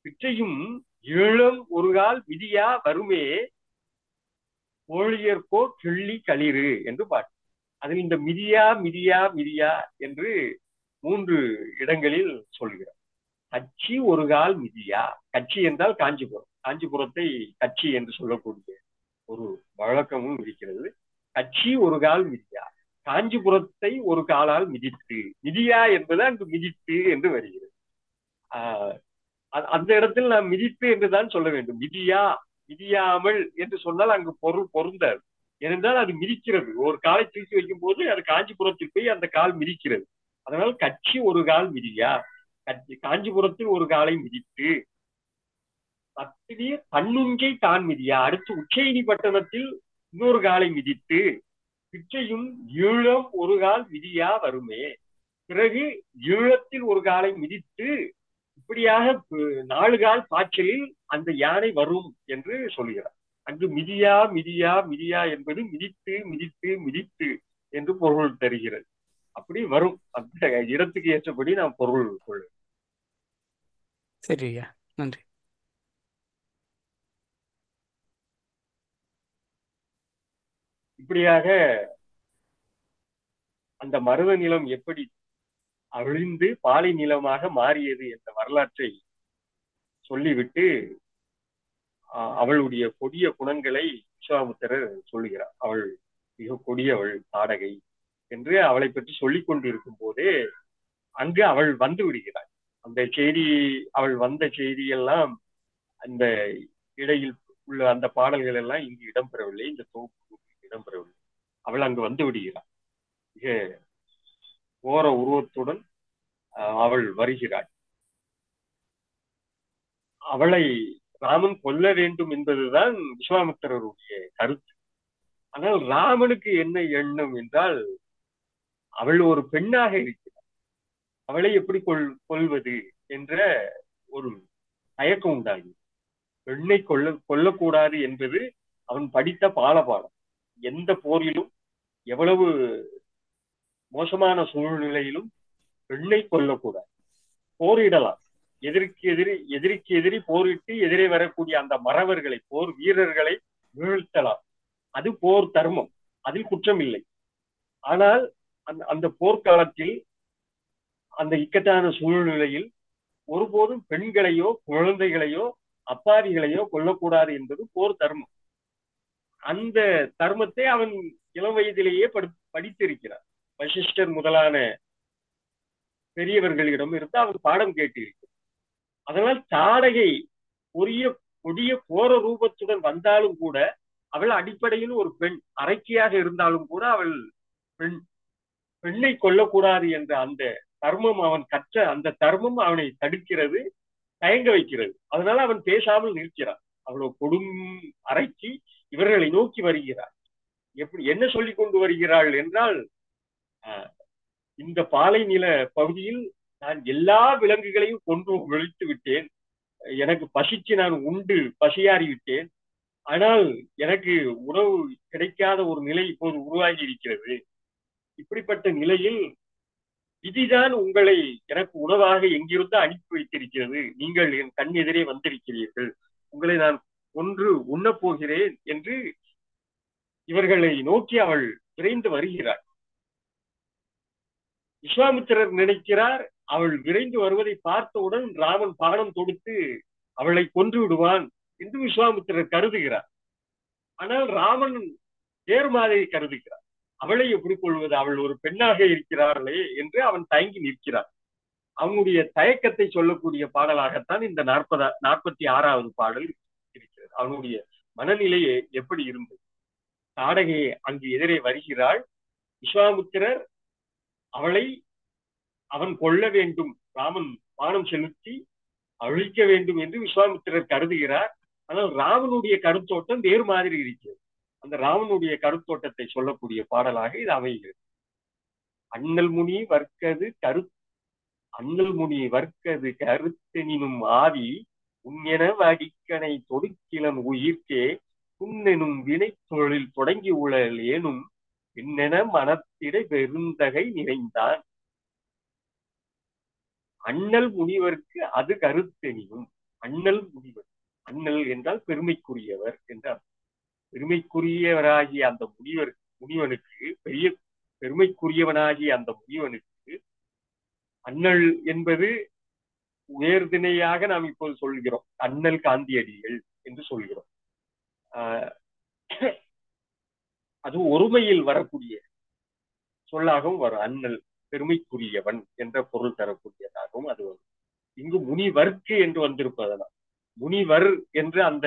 பிற்றையும் ஈழம் ஒரு கால் விதியா வருமே கோழியர்கோ கிள்ளி களிறு என்று பாட்டு அதில் இந்த மிதியா மிதியா மிதியா என்று மூன்று இடங்களில் சொல்கிறார் கட்சி ஒரு கால் மிதியா கட்சி என்றால் காஞ்சிபுரம் காஞ்சிபுரத்தை கட்சி என்று சொல்லக்கூடிய ஒரு வழக்கமும் இருக்கிறது கட்சி ஒரு கால் மிதியா காஞ்சிபுரத்தை ஒரு காலால் மிதித்து மிதியா என்பது அங்கு மிதித்து என்று வருகிறது ஆஹ் அ- அந்த இடத்தில் நாம் மிதித்து என்றுதான் சொல்ல வேண்டும் மிதியா மிதியாமல் என்று சொன்னால் அங்கு பொருள் பொருந்தாது ஏனென்றால் அது மிதிக்கிறது ஒரு காலை தூக்கி வைக்கும் போது அது காஞ்சிபுரத்தில் போய் அந்த கால் மிதிக்கிறது அதனால் கட்சி ஒரு கால் மிதியா கட்சி காஞ்சிபுரத்தில் ஒரு காலை மிதித்து பத்தினீர் பன்னுங்கை தான் மிதியா அடுத்து உச்சயினி பட்டணத்தில் இன்னொரு காலை மிதித்து பிச்சையும் ஈழம் ஒரு கால் மிதியா வருமே பிறகு ஈழத்தில் ஒரு காலை மிதித்து இப்படியாக ப- நாலு கால் பாய்ச்சலில் அந்த யானை வரும் என்று சொல்கிறார் அங்கு மிதியா மிதியா மிதியா என்பது மிதித்து மிதித்து மிதித்து என்று பொருள் தருகிறது அப்படி வரும் அந்த இடத்துக்கு ஏற்றபடி நாம் பொருள் கொள்ள சரி ஐயா நன்றி இப்படியாக அந்த மருத நிலம் எப்படி அழிந்து பாலை நிலமாக மாறியது என்ற வரலாற்றை சொல்லிவிட்டு ஆஹ், அவளுடைய கொடிய குணங்களை விஸ்வாமித்திரர் சொல்லுகிறார் அவள் மிக கொடியவள் தாடகை என்று அவளை பற்றி சொல்லிக் கொண்டிருக்கும் போதே அங்கு அவள் வந்து விடுகிறாள் அந்த செய்தி அவள் வந்த செய்தியெல்லாம் அந்த இடையில் உள்ள அந்த பாடல்கள் எல்லாம் இங்கு இடம்பெறவில்லை இந்த தொகுப்பு இடம்பெறவில்லை அவள் அங்கு வந்து விடுகிறாள் மிக ஓர உருவத்துடன் ஆஹ், அவள் வருகிறாள் அவளை ராமன் கொல்ல வேண்டும் என்பதுதான் விஸ்வாமித்திரருடைய கருத்து ஆனால் ராமனுக்கு என்ன எண்ணம் என்றால் அவள் ஒரு பெண்ணாக இருக்கிறாள் அவளை எப்படி கொல் கொல்வது என்ற ஒரு தயக்கம் உண்டாகி பெண்ணை கொல்ல கொல்லக்கூடாது என்பது அவன் படித்த பாலபாடம் எந்த போரிலும் எவ்வளவு மோசமான சூழ்நிலையிலும் பெண்ணை கொல்லக்கூடாது போரிடலாம் எதிரிக்கு எதிரி எதிரிக்கு எதிரி போரிட்டு எதிரே வரக்கூடிய அந்த மறவர்களை போர் வீரர்களை வீழ்த்தலாம் அது போர் தர்மம் அதில் குற்றம் இல்லை ஆனால் அந்த அந்த போர்க்காலத்தில் அந்த இக்கட்டான சூழ்நிலையில் ஒருபோதும் பெண்களையோ குழந்தைகளையோ அப்பாவிகளையோ கொல்லக்கூடாது என்பது போர் தர்மம் அந்த தர்மத்தை அவன் இளம் வயதிலேயே படி படித்திருக்கிறான் வசிஷ்டர் முதலான பெரியவர்களிடம் இருந்து அவன் பாடம் கேட்டிருக்கிறான் அதனால் தாடகை கொடிய கொடிய கோர ரூபத்துடன் வந்தாலும் கூட அவள் அடிப்படையில் ஒரு பெண் அரைக்கியாக இருந்தாலும் கூட அவள் பெண் பெண்ணை கொல்லக்கூடாது என்ற அந்த தர்மம் அவன் கற்ற அந்த தர்மம் அவனை தடுக்கிறது தயங்க வைக்கிறது அதனால அவன் பேசாமல் நிற்கிறான் அவ்வளவு கொடும் அரைச்சி இவர்களை நோக்கி வருகிறாள் எப்படி என்ன சொல்லிக் கொண்டு வருகிறாள் என்றால் ஆஹ், இந்த பாலை நில பகுதியில் நான் எல்லா விலங்குகளையும் கொன்று ஒழித்து விட்டேன் எனக்கு பசிச்சு நான் உண்டு பசியாறி விட்டேன் ஆனால் எனக்கு உணவு கிடைக்காத ஒரு நிலை இப்போது உருவாகி இருக்கிறது இப்படிப்பட்ட நிலையில் விதிதான் உங்களை எனக்கு உணவாக எங்கிருந்து அனுப்பி வைத்திருக்கிறது நீங்கள் என் கண் எதிரே வந்திருக்கிறீர்கள் உங்களை நான் ஒன்று உண்ணப் போகிறேன் என்று இவர்களை நோக்கி அவள் விரைந்து வருகிறாள் விஸ்வாமித்திரர் நினைக்கிறார் அவள் விரைந்து வருவதை பார்த்தவுடன் ராமன் பாடம் தொடுத்து அவளை கொன்று விடுவான் என்று விஸ்வாமித்திரர் கருதுகிறார் ஆனால் ராமன் வேறு மாதிரி கருதுகிறார் அவளை எப்படி கொள்வது அவள் ஒரு பெண்ணாக இருக்கிறார்களே என்று அவன் தயங்கி நிற்கிறார் அவனுடைய தயக்கத்தை சொல்லக்கூடிய பாடலாகத்தான் இந்த நாற்பதா நாற்பத்தி ஆறாவது பாடல் இருக்கிறது அவனுடைய மனநிலையே எப்படி இருந்தது தாடகை அங்கு எதிரே வருகிறாள் விஸ்வாமித்திரர் அவளை அவன் கொள்ள வேண்டும் ராமன் பானம் செலுத்தி அழிக்க வேண்டும் என்று விஸ்வாமித்திரர் கருதுகிறார் ஆனால் ராமனுடைய கருத்தோட்டம் வேறு மாதிரி இருக்கிறது அந்த ராமனுடைய கருத்தோட்டத்தை சொல்லக்கூடிய பாடலாக இது அமைகிறது அண்ணல் முனி வர்க்கது கரு அண்ணல் முனி வர்க்கது கருத்தெனினும் ஆவி உண்ணென வடிக்கனை தொடுக்கிலன் உயிர்க்கே புண்ணெனும் வினை தொழில் தொடங்கி உழல் ஏனும் பின்னென மனத்திடை பெருந்தகை நிறைந்தான் அண்ணல் முனிவர்க்கு அது கருத்தெனியும் அண்ணல் முனிவர் அண்ணல் என்றால் பெருமைக்குரியவர் என்றார் பெருமைக்குரியவராகிய அந்த முனிவர் முனிவனுக்கு பெரிய பெருமைக்குரியவனாகிய அந்த முனிவனுக்கு அண்ணல் என்பது உயர்திணையாக நாம் இப்போது சொல்கிறோம் அண்ணல் காந்தியடிகள் என்று சொல்கிறோம் ஆஹ் அது ஒருமையில் வரக்கூடிய சொல்லாகவும் வரும் அண்ணல் பெருமைக்குரியவன் என்ற பொருள் தரக்கூடியதாகவும் அது வரும் இங்கு முனிவர்க்கு என்று வந்திருப்பதனால் முனிவர் என்று அந்த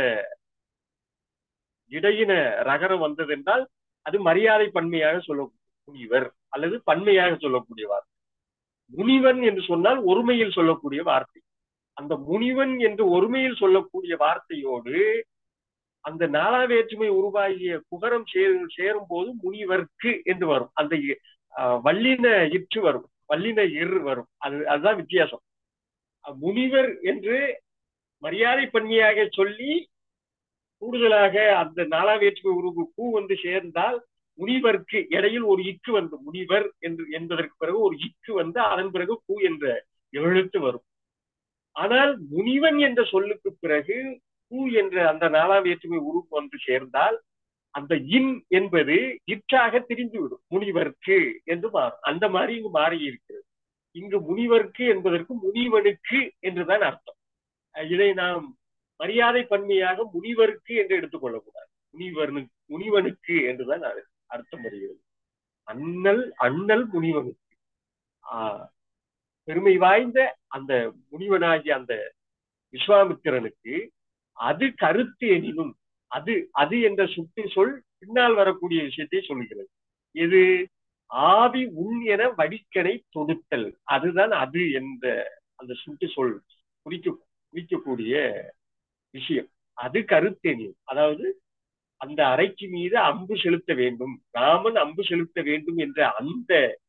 இடையின ரகரம் வந்தது என்றால் அது மரியாதை பன்மையாக சொல்ல முனிவர் அல்லது பன்மையாக சொல்லக்கூடிய வார்த்தை முனிவன் என்று சொன்னால் ஒருமையில் சொல்லக்கூடிய வார்த்தை அந்த முனிவன் என்று ஒருமையில் சொல்லக்கூடிய வார்த்தையோடு அந்த நாலா வேற்றுமை உருவாகிய குகரம் சேரும் சேரும் போது முனிவர்க்கு என்று வரும் அந்த அஹ், வல்லின இற்று வரும் வல்லின இரு வரும் அது அதுதான் வித்தியாசம் அஹ், முனிவர் என்று மரியாதை பன்மையாக சொல்லி கூடுதலாக அந்த நாலா வேற்றுமை உருவு பூ வந்து சேர்ந்தால் முனிவர்க்கு இடையில் ஒரு இக்கு வந்து முனிவர் என்று என்பதற்கு பிறகு ஒரு இக்கு வந்து அதன் பிறகு பூ என்ற எழுத்து வரும் ஆனால் முனிவன் என்ற சொல்லுக்கு பிறகு பூ என்ற அந்த நாலா வேற்றுமை உருவு வந்து சேர்ந்தால் அந்த இன் என்பது இற்றாக திரிந்துவிடும் முனிவர்க்கு என்று மாறும் அந்த மாதிரி இங்கு மாறி இருக்கிறது இங்கு முனிவர்க்கு என்பதற்கு முனிவனுக்கு என்றுதான் அர்த்தம் அஹ் இதை நாம் மரியாதை பன்மையாக முனிவருக்கு என்று எடுத்துக்கொள்ளக்கூடாது முனிவனுக்கு முனிவனுக்கு என்றுதான் அது அர்த்தம் வருகிறது அண்ணல் அண்ணல் முனிவனுக்கு ஆஹ் பெருமை வாய்ந்த அந்த முனிவனாகிய அந்த விஸ்வாமித்திரனுக்கு அது கருத்து எனினும் அது அது என்ற சுட்டு சொல் பின்னால் வரக்கூடிய விஷயத்தை சொல்லுகிறது இது ஆவி உள் என வடிக்கனை தொடுத்தல் அதுதான் அது என்ற அந்த சுட்டு சொல் குறிக்க குறிக்கக்கூடிய விஷயம் அது கருத்தெனியும் அதாவது அந்த அறைக்கு மீது அம்பு செலுத்த வேண்டும் ராமன் அம்பு செலுத்த வேண்டும் என்ற அந்த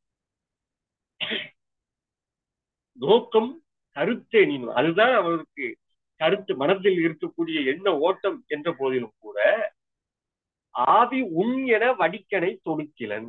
நோக்கம் கருத்தெனினும் அதுதான் அவருக்கு கருத்து மனதில் இருக்கக்கூடிய எண்ண ஓட்டம் என்ற போதிலும் கூட ஆவி உன் என வடிக்கனை தொடுக்கிலன்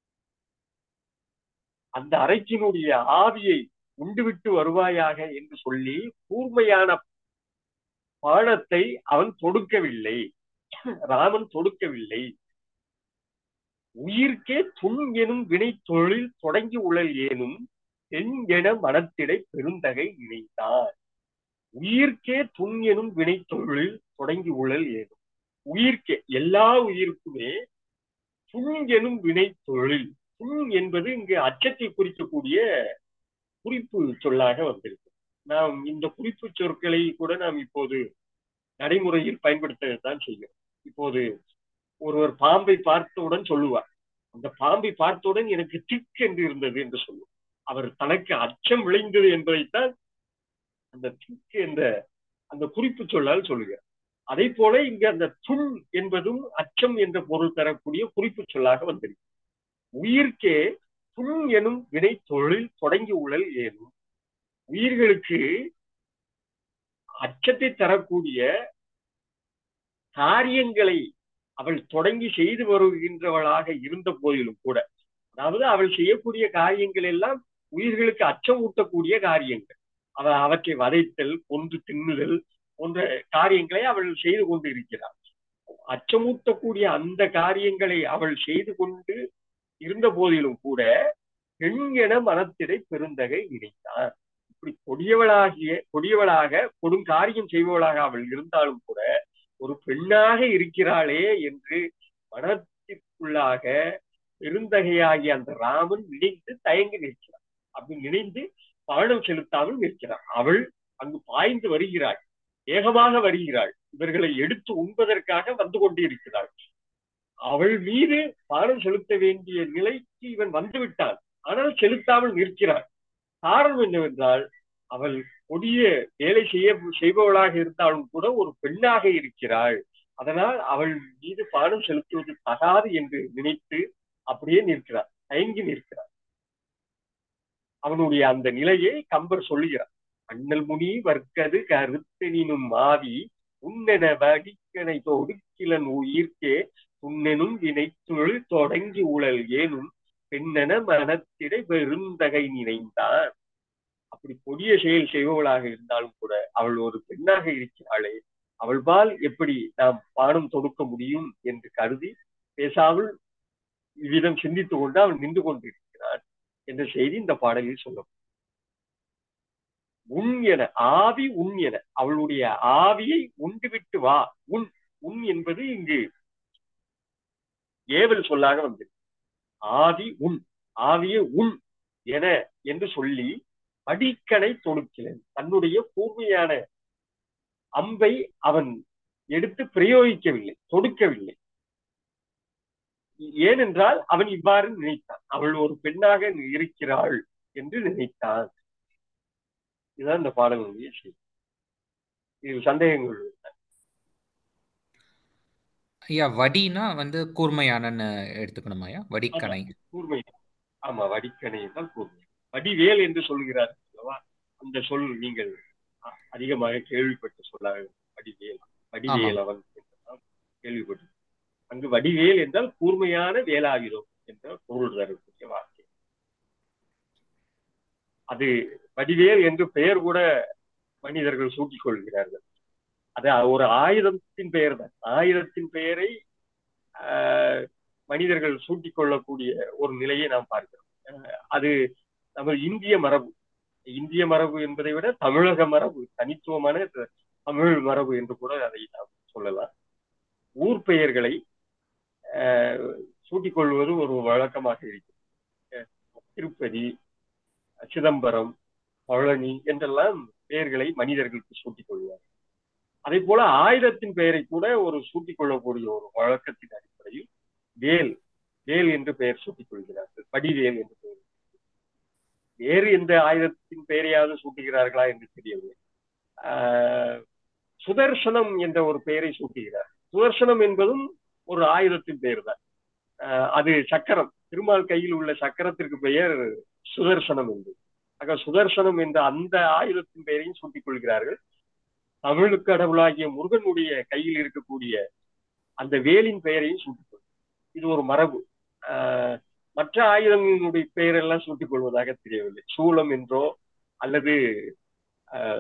அந்த அறைக்கினுடைய ஆவியை உண்டுவிட்டு வருவாயாக என்று சொல்லி கூர்மையான பாடத்தை அவன் தொடுக்கவில்லை ராமன் தொடுக்கவில்லை உயிர்க்கே துன் எனும் வினை தொழில் தொடங்கி உழல் ஏனும் தென் என மனத்திடை பெருந்தகை இணைத்தார் உயிர்க்கே துன் எனும் வினை தொழில் தொடங்கி உழல் ஏனும் உயிர்க்கே எல்லா உயிருக்குமே துன் எனும் வினை தொழில் துன் என்பது இங்கு அச்சத்தை குறிக்கக்கூடிய குறிப்பு சொல்லாக வந்திருக்கு நாம் இந்த குறிப்பு சொற்களை கூட நாம் இப்போது நடைமுறையில் பயன்படுத்தத்தான் செய்கிறோம் இப்போது ஒருவர் பாம்பை பார்த்தவுடன் சொல்லுவார் அந்த பாம்பை பார்த்தவுடன் எனக்கு திக் என்று இருந்தது என்று சொல்லுவார் அவர் தனக்கு அச்சம் விளைந்தது என்பதைத்தான் அந்த திக் என்ற அந்த குறிப்பு சொல்லால் சொல்லுகிறார் அதே போல இங்கு அந்த துள் என்பதும் அச்சம் என்ற பொருள் தரக்கூடிய குறிப்பு சொல்லாக வந்திருக்கு உயிர்க்கே துள் எனும் வினை தொழில் தொடங்கி உழல் ஏனும் உயிர்களுக்கு அச்சத்தை தரக்கூடிய காரியங்களை அவள் தொடங்கி செய்து வருகின்றவளாக இருந்த போதிலும் கூட அதாவது அவள் செய்யக்கூடிய காரியங்கள் எல்லாம் உயிர்களுக்கு அச்சம் ஊட்டக்கூடிய காரியங்கள் அவ அவற்றை வதைத்தல் கொன்று தின்னுதல் போன்ற காரியங்களை அவள் செய்து கொண்டு இருக்கிறாள் அச்சமூட்டக்கூடிய அந்த காரியங்களை அவள் செய்து கொண்டு இருந்த போதிலும் கூட பெண் என மனத்திடை பெருந்தகை நினைத்தார் இப்படி கொடியவளாகிய கொடியவளாக கொடுங்காரியம் செய்பவளாக அவள் இருந்தாலும் கூட ஒரு பெண்ணாக இருக்கிறாளே என்று மனத்திற்குள்ளாக பெருந்தகையாகிய அந்த ராமன் நினைந்து தயங்கி நிற்கிறார் அப்படி நினைந்து பாடம் செலுத்தாமல் நிற்கிறார் அவள் அங்கு பாய்ந்து வருகிறாள் வேகமாக வருகிறாள் இவர்களை எடுத்து உண்பதற்காக வந்து கொண்டிருக்கிறாள் அவள் மீது பாடம் செலுத்த வேண்டிய நிலைக்கு இவன் வந்து விட்டான் ஆனால் செலுத்தாமல் நிற்கிறாள் காரணம் என்னவென்றால் அவள் கொடிய வேலை செய்ய செய்பவளாக இருந்தாலும் கூட ஒரு பெண்ணாக இருக்கிறாள் அதனால் அவள் மீது பாடம் செலுத்துவது தகாது என்று நினைத்து அப்படியே நிற்கிறார் தயங்கி நிற்கிறார் அவனுடைய அந்த நிலையை கம்பர் சொல்லுகிறார் அண்ணல் முனி வர்க்கது கருத்தெனினும் மாவி உன்னென வடிக்கனை தொடுக்கிலன் உயிர்க்கே துண்ணெனும் வினை தொழில் தொடங்கி உழல் ஏனும் பெண்ணென மனத்திடை பெருந்தகை நினைந்தான் அப்ப அப்படி கொடிய செயல் செய்பவளாக இருந்தாலும் கூட அவள் ஒரு பெண்ணாக இருக்கிறாளே அவள்பால் எப்படி நாம் பானம் தொடுக்க முடியும் என்று கருதி பேசாமல் இவ்விதம் சிந்தித்துக் கொண்டு அவள் நின்று கொண்டிருக்கிறாள் என்ற செய்தி இந்த பாடலில் சொல்லும் உன் என ஆவி உன் என அவளுடைய ஆவியை உண்டுவிட்டு வா உன் உன் என்பது இங்கு ஏவல் சொல்லாக வந்தது ஆவி உன் ஆவியை உன் என என்று சொல்லி அடிக்கனை தொடுக்கிறேன் தன்னுடைய கூர்மையான அம்பை அவன் எடுத்து பிரயோகிக்கவில்லை தொடுக்கவில்லை ஏனென்றால் அவன் இவ்வாறு நினைத்தான் அவள் ஒரு பெண்ணாக இருக்கிறாள் என்று நினைத்தான் இதுதான் இந்த பாடலுடைய செய்தி இதில் சந்தேகங்கள் உள்ளன. ஐயா வடினா வந்து கூர்மையானன்னு எடுத்துக்கணுமா ஐயா வடிக்கணை கூர்மை ஆமா வடிக்கணை என்றால் கூர்மை வடிவேல் என்று சொல்கிறார் அல்லவா அந்த சொல் நீங்கள் அ- அதிகமாக கேள்விப்பட்ட சொல்லாக வடிவேல் வடிவேல் அவன் என்றெல்லாம் கேள்விப்பட்டு அங்கு வடிவேல் என்றால் கூர்மையான வேலாயுதம் என்ற பொருள் தரக்கூடிய வார்த்தை அது வடிவேல் என்று பெயர் கூட மனிதர்கள் சூட்டிக் கொள்கிறார்கள் அது ஒரு ஆயுதத்தின் பெயர் தான் ஆயுதத்தின் பெயரை ஆஹ், மனிதர்கள் சூட்டிக் கொள்ளக்கூடிய ஒரு நிலையை நாம் பார்க்கிறோம் ஆஹ், அது நம்ம இந்திய மரபு இந்திய மரபு என்பதை விட தமிழக மரபு தனித்துவமான த- தமிழ் மரபு என்று கூட அதை நாம் சொல்லலாம் ஊர் பெயர்களை ஆஹ், சூட்டிக் கொள்வது ஒரு வழக்கமாக இருக்கிறது அஹ், திருப்பதி சிதம்பரம் பழனி என்றெல்லாம் பெயர்களை மனிதர்களுக்கு சூட்டிக் கொள்வார்கள் அதே போல ஆயுதத்தின் பெயரை கூட ஒரு சூட்டிக் கொள்ளக்கூடிய ஒரு வழக்கத்தின் அடிப்படையில் வேல் வேல் என்று பெயர் சூட்டிக் கொள்கிறார்கள் படிவேல் என்று பெயர் வேறு எந்த ஆயுதத்தின் பெயரையாவது சூட்டுகிறார்களா என்று தெரியவில்லை ஆஹ் சுதர்சனம் என்ற ஒரு பெயரை சூட்டுகிறார் சுதர்சனம் என்பதும் ஒரு ஆயுதத்தின் பெயர் தான் ஆஹ் அது சக்கரம் திருமால் கையில் உள்ள சக்கரத்திற்கு பெயர் சுதர்சனம் என்று ஆக சுதர்சனம் என்ற அந்த ஆயுதத்தின் பெயரையும் சூட்டிக் கொள்கிறார்கள் தமிழ் கடவுளாகிய முருகனுடைய கையில் இருக்கக்கூடிய அந்த வேலின் பெயரையும் சூட்டிக் கொள்கிறார் இது ஒரு மரபு ஆஹ் மற்ற ஆயுதங்களுடைய பெயரெல்லாம் சூட்டிக் கொள்வதாக தெரியவில்லை சூலம் என்றோ அல்லது ஆஹ்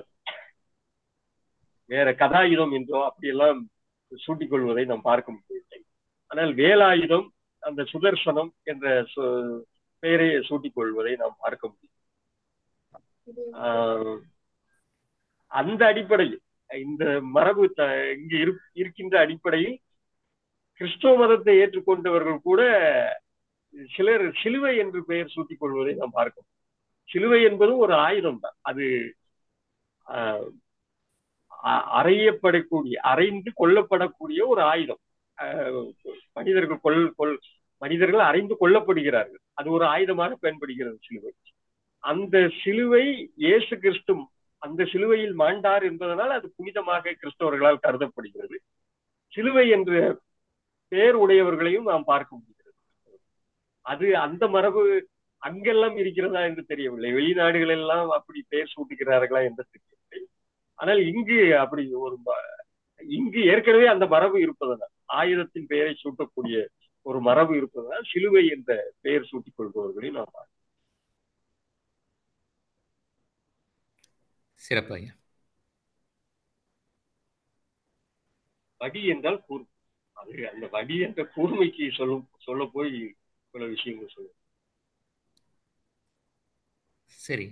வேற கதாயுதம் என்றோ அப்படியெல்லாம் சூட்டிக் கொள்வதை நாம் பார்க்க முடியவில்லை ஆனால் வேலாயுதம் அந்த சுதர்சனம் என்ற சு- பெயரை சூட்டிக் கொள்வதை நாம் பார்க்க முடியும் ஆஹ் அந்த அடிப்படையில் இந்த மரபு த- இங்கு இரு- இருக்கின்ற அடிப்படையில் கிறிஸ்தவ மதத்தை ஏற்றுக்கொண்டவர்கள் கூட சிலர் சிலுவை என்று பெயர் சூட்டிக் கொள்வதை நாம் பார்க்கிறோம் சிலுவை என்பதும் ஒரு ஆயுதம் தான் அது ஆஹ், அ- அறையப்படக்கூடிய அறைந்து கொல்லப்படக்கூடிய ஒரு ஆயுதம் ஆஹ், மனிதர்கள் கொல் கொல் மனிதர்கள் அறைந்து கொல்லப்படுகிறார்கள் அது ஒரு ஆயுதமாக பயன்படுகிறது சிலுவை அந்த சிலுவை இயேசு கிறிஸ்து அந்த சிலுவையில் மாண்டார் என்பதனால் அது புனிதமாக கிறிஸ்தவர்களால் கருதப்படுகிறது சிலுவை என்ற பெயர் உடையவர்களையும் நாம் பார்க்க முடிகிறது அது அந்த மரபு அங்கெல்லாம் இருக்கிறதா என்று தெரியவில்லை வெளிநாடுகள் எல்லாம் அப்படி பெயர் சூட்டுகிறார்களா என்று தெரியவில்லை ஆனால் இங்கு அப்படி ஒரு ம- இங்கு ஏற்கனவே அந்த மரபு இருப்பதனால் ஆயுதத்தின் பெயரை சூட்டக்கூடிய ஒரு மரபு இருப்பதனால் சிலுவை என்ற பெயர் சூட்டிக் கொள்பவர்களை நாம் பார்க்கிறோம். சிறப்பு ஐயா வடி என்றால் கூர்மை அது அந்த வடி என்ற கூர்மைக்கு சொல்லும் சொல்ல போய் பல விஷயங்கள் சொல்லும் சரி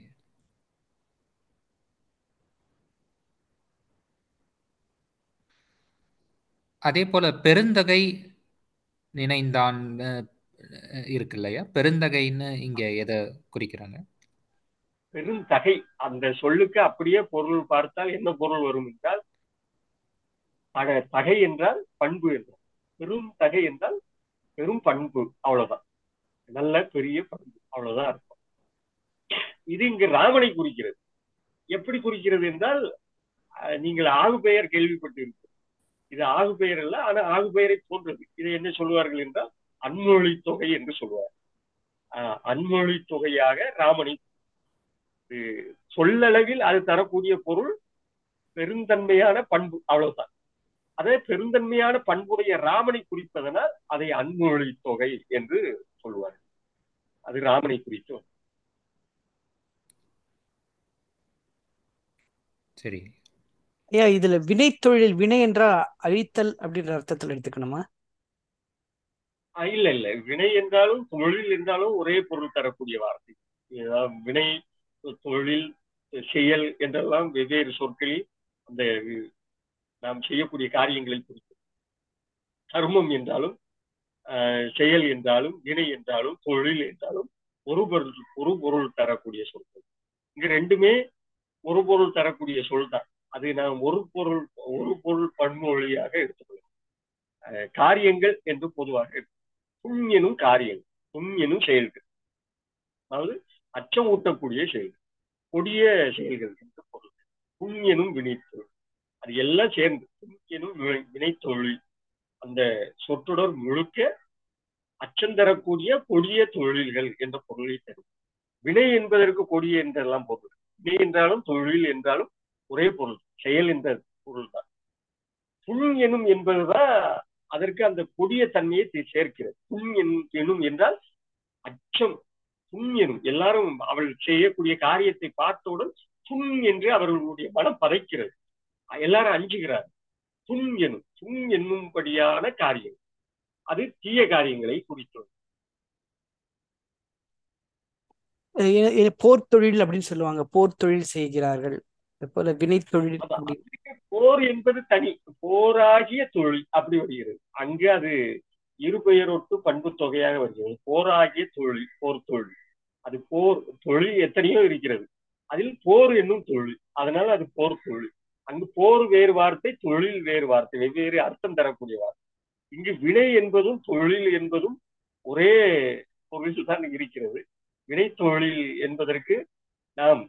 அதே போல பெருந்தகை நினைந்தான் அஹ், அஹ், இருக்கு இல்லையா பெருந்தகைன்னு இங்க எதை குறிக்கிறாங்க பெருந்தகை அந்த சொல்லுக்கு அப்படியே பொருள் பார்த்தால் என்ன பொருள் வரும் என்றால் அட- தகை என்றால் பண்பு என்றால் பெரும் தகை என்றால் பெரும் பண்பு அவ்வளவுதான் நல்ல பெரிய பண்பு அவ்வளவுதான் அர்த்தம் இது இங்கு ராமனை குறிக்கிறது எப்படி குறிக்கிறது என்றால் அஹ், நீங்கள் ஆகு பெயர் கேள்விப்பட்டு இது ஆகு பெயர் அல்ல ஆனா ஆகு பெயரை போன்றது இதை என்ன சொல்வார்கள் என்றால் அன்மொழி தொகை என்று சொல்வார் ஆஹ் அன்மொழி தொகையாக ராமனை இது சொல்லளவில் அது தரக்கூடிய பொருள் பெருந்தன்மையான பண்பு அவ்வளவுதான் அதே பெருந்தன்மையான பண்புடைய ராமனை குறிப்பதனால் அதை அன்மொழி தொகை என்று சொல்வார் அது ராமனை குறித்து சரி ஐயா இதுல வினைத்தொழில் வினை என்றா அழித்தல் அப்படின்ற அர்த்தத்துல எடுத்துக்கணுமா ஆஹ் இல்ல இல்ல வினை என்றாலும் தொழில் என்றாலும் ஒரே பொருள் தரக்கூடிய வார்த்தை ஏதாவது வினை தொழில் செயல் என்றெல்லாம் வெவ்வேறு சொற்களில் அந்த நாம் செய்யக்கூடிய காரியங்களை குறிக்கும் கர்மம் என்றாலும் ஆஹ் செயல் என்றாலும் வினை என்றாலும் தொழில் என்றாலும் ஒரு பொருள் ஒரு பொருள் தரக்கூடிய சொற்கள் இங்க ரெண்டுமே ஒரு பொருள் தரக்கூடிய சொல் தான் அது நாம் ஒரு பொருள் ஒரு பொருள் பன்மொழியாக எடுத்துக்கொள்ளலாம் ஆஹ் காரியங்கள் என்று பொதுவாக எடுத்துக்கொள்ளலாம். புண் எனும் காரியங்கள் புண் எனும் செயல்கள் அதாவது அச்சம் ஊட்டக்கூடிய செயல்கள் கொடிய செயல்கள் என்று பொருள் புண் எனும் வினைத்தொழில் அது எல்லாம் சேர்ந்து புண் எனும் வினை- வினைத்தொழில் அந்த சொற்றொடர் முழுக்க அச்சம் தரக்கூடிய கொடிய தொழில்கள் என்ற பொருளை தரும் வினை என்பதற்கு கொடிய என்றெல்லாம் பொருள் வினை என்றாலும் தொழில் என்றாலும் ஒரே பொருள் செயல் என்ற பொருள் தான் புண் எனும் என்பதுதான் அதற்கு அந்த கொடிய தன்மையை தி- சேர்க்கிறது புண் என்- எனும் என்றால் அச்சம் புண் எனும் எல்லாரும் அவள் செய்யக்கூடிய காரியத்தை பார்த்தவுடன் புண் என்று அவர்களுடைய மனம் பதைக்கிறது எல்லாரும் அஞ்சுகிறார் புண் எனும் புண் என்னும்படியான காரியம் அது தீய காரியங்களை குறித்தது அஹ் எ- எ- போர் தொழில் அப்படின்னு சொல்லுவாங்க போர் தொழில் செய்கிறார்கள் அது போல வினைத்தொழில் அதான். அப்படி போர் என்பது தனி போராகிய தொழில் அப்படி வருகிறது அங்கு அது இருபெயரொட்டு பண்பு தொகையாக வருகிறது போராகிய தொழில் போர் தொழில் அது போர் தொழில் எத்தனையோ இருக்கிறது அதில் போர் என்னும் தொழில் அதனால அது போர் தொழில் அங்கு போர் வேறு வார்த்தை தொழில் வேறு வார்த்தை வெவ்வேறு அர்த்தம் தரக்கூடிய வார்த்தை இங்கு வினை என்பதும் தொழில் என்பதும் ஒரே பொருளில் தான் இருக்கிறது வினை தொழில் என்பதற்கு நாம்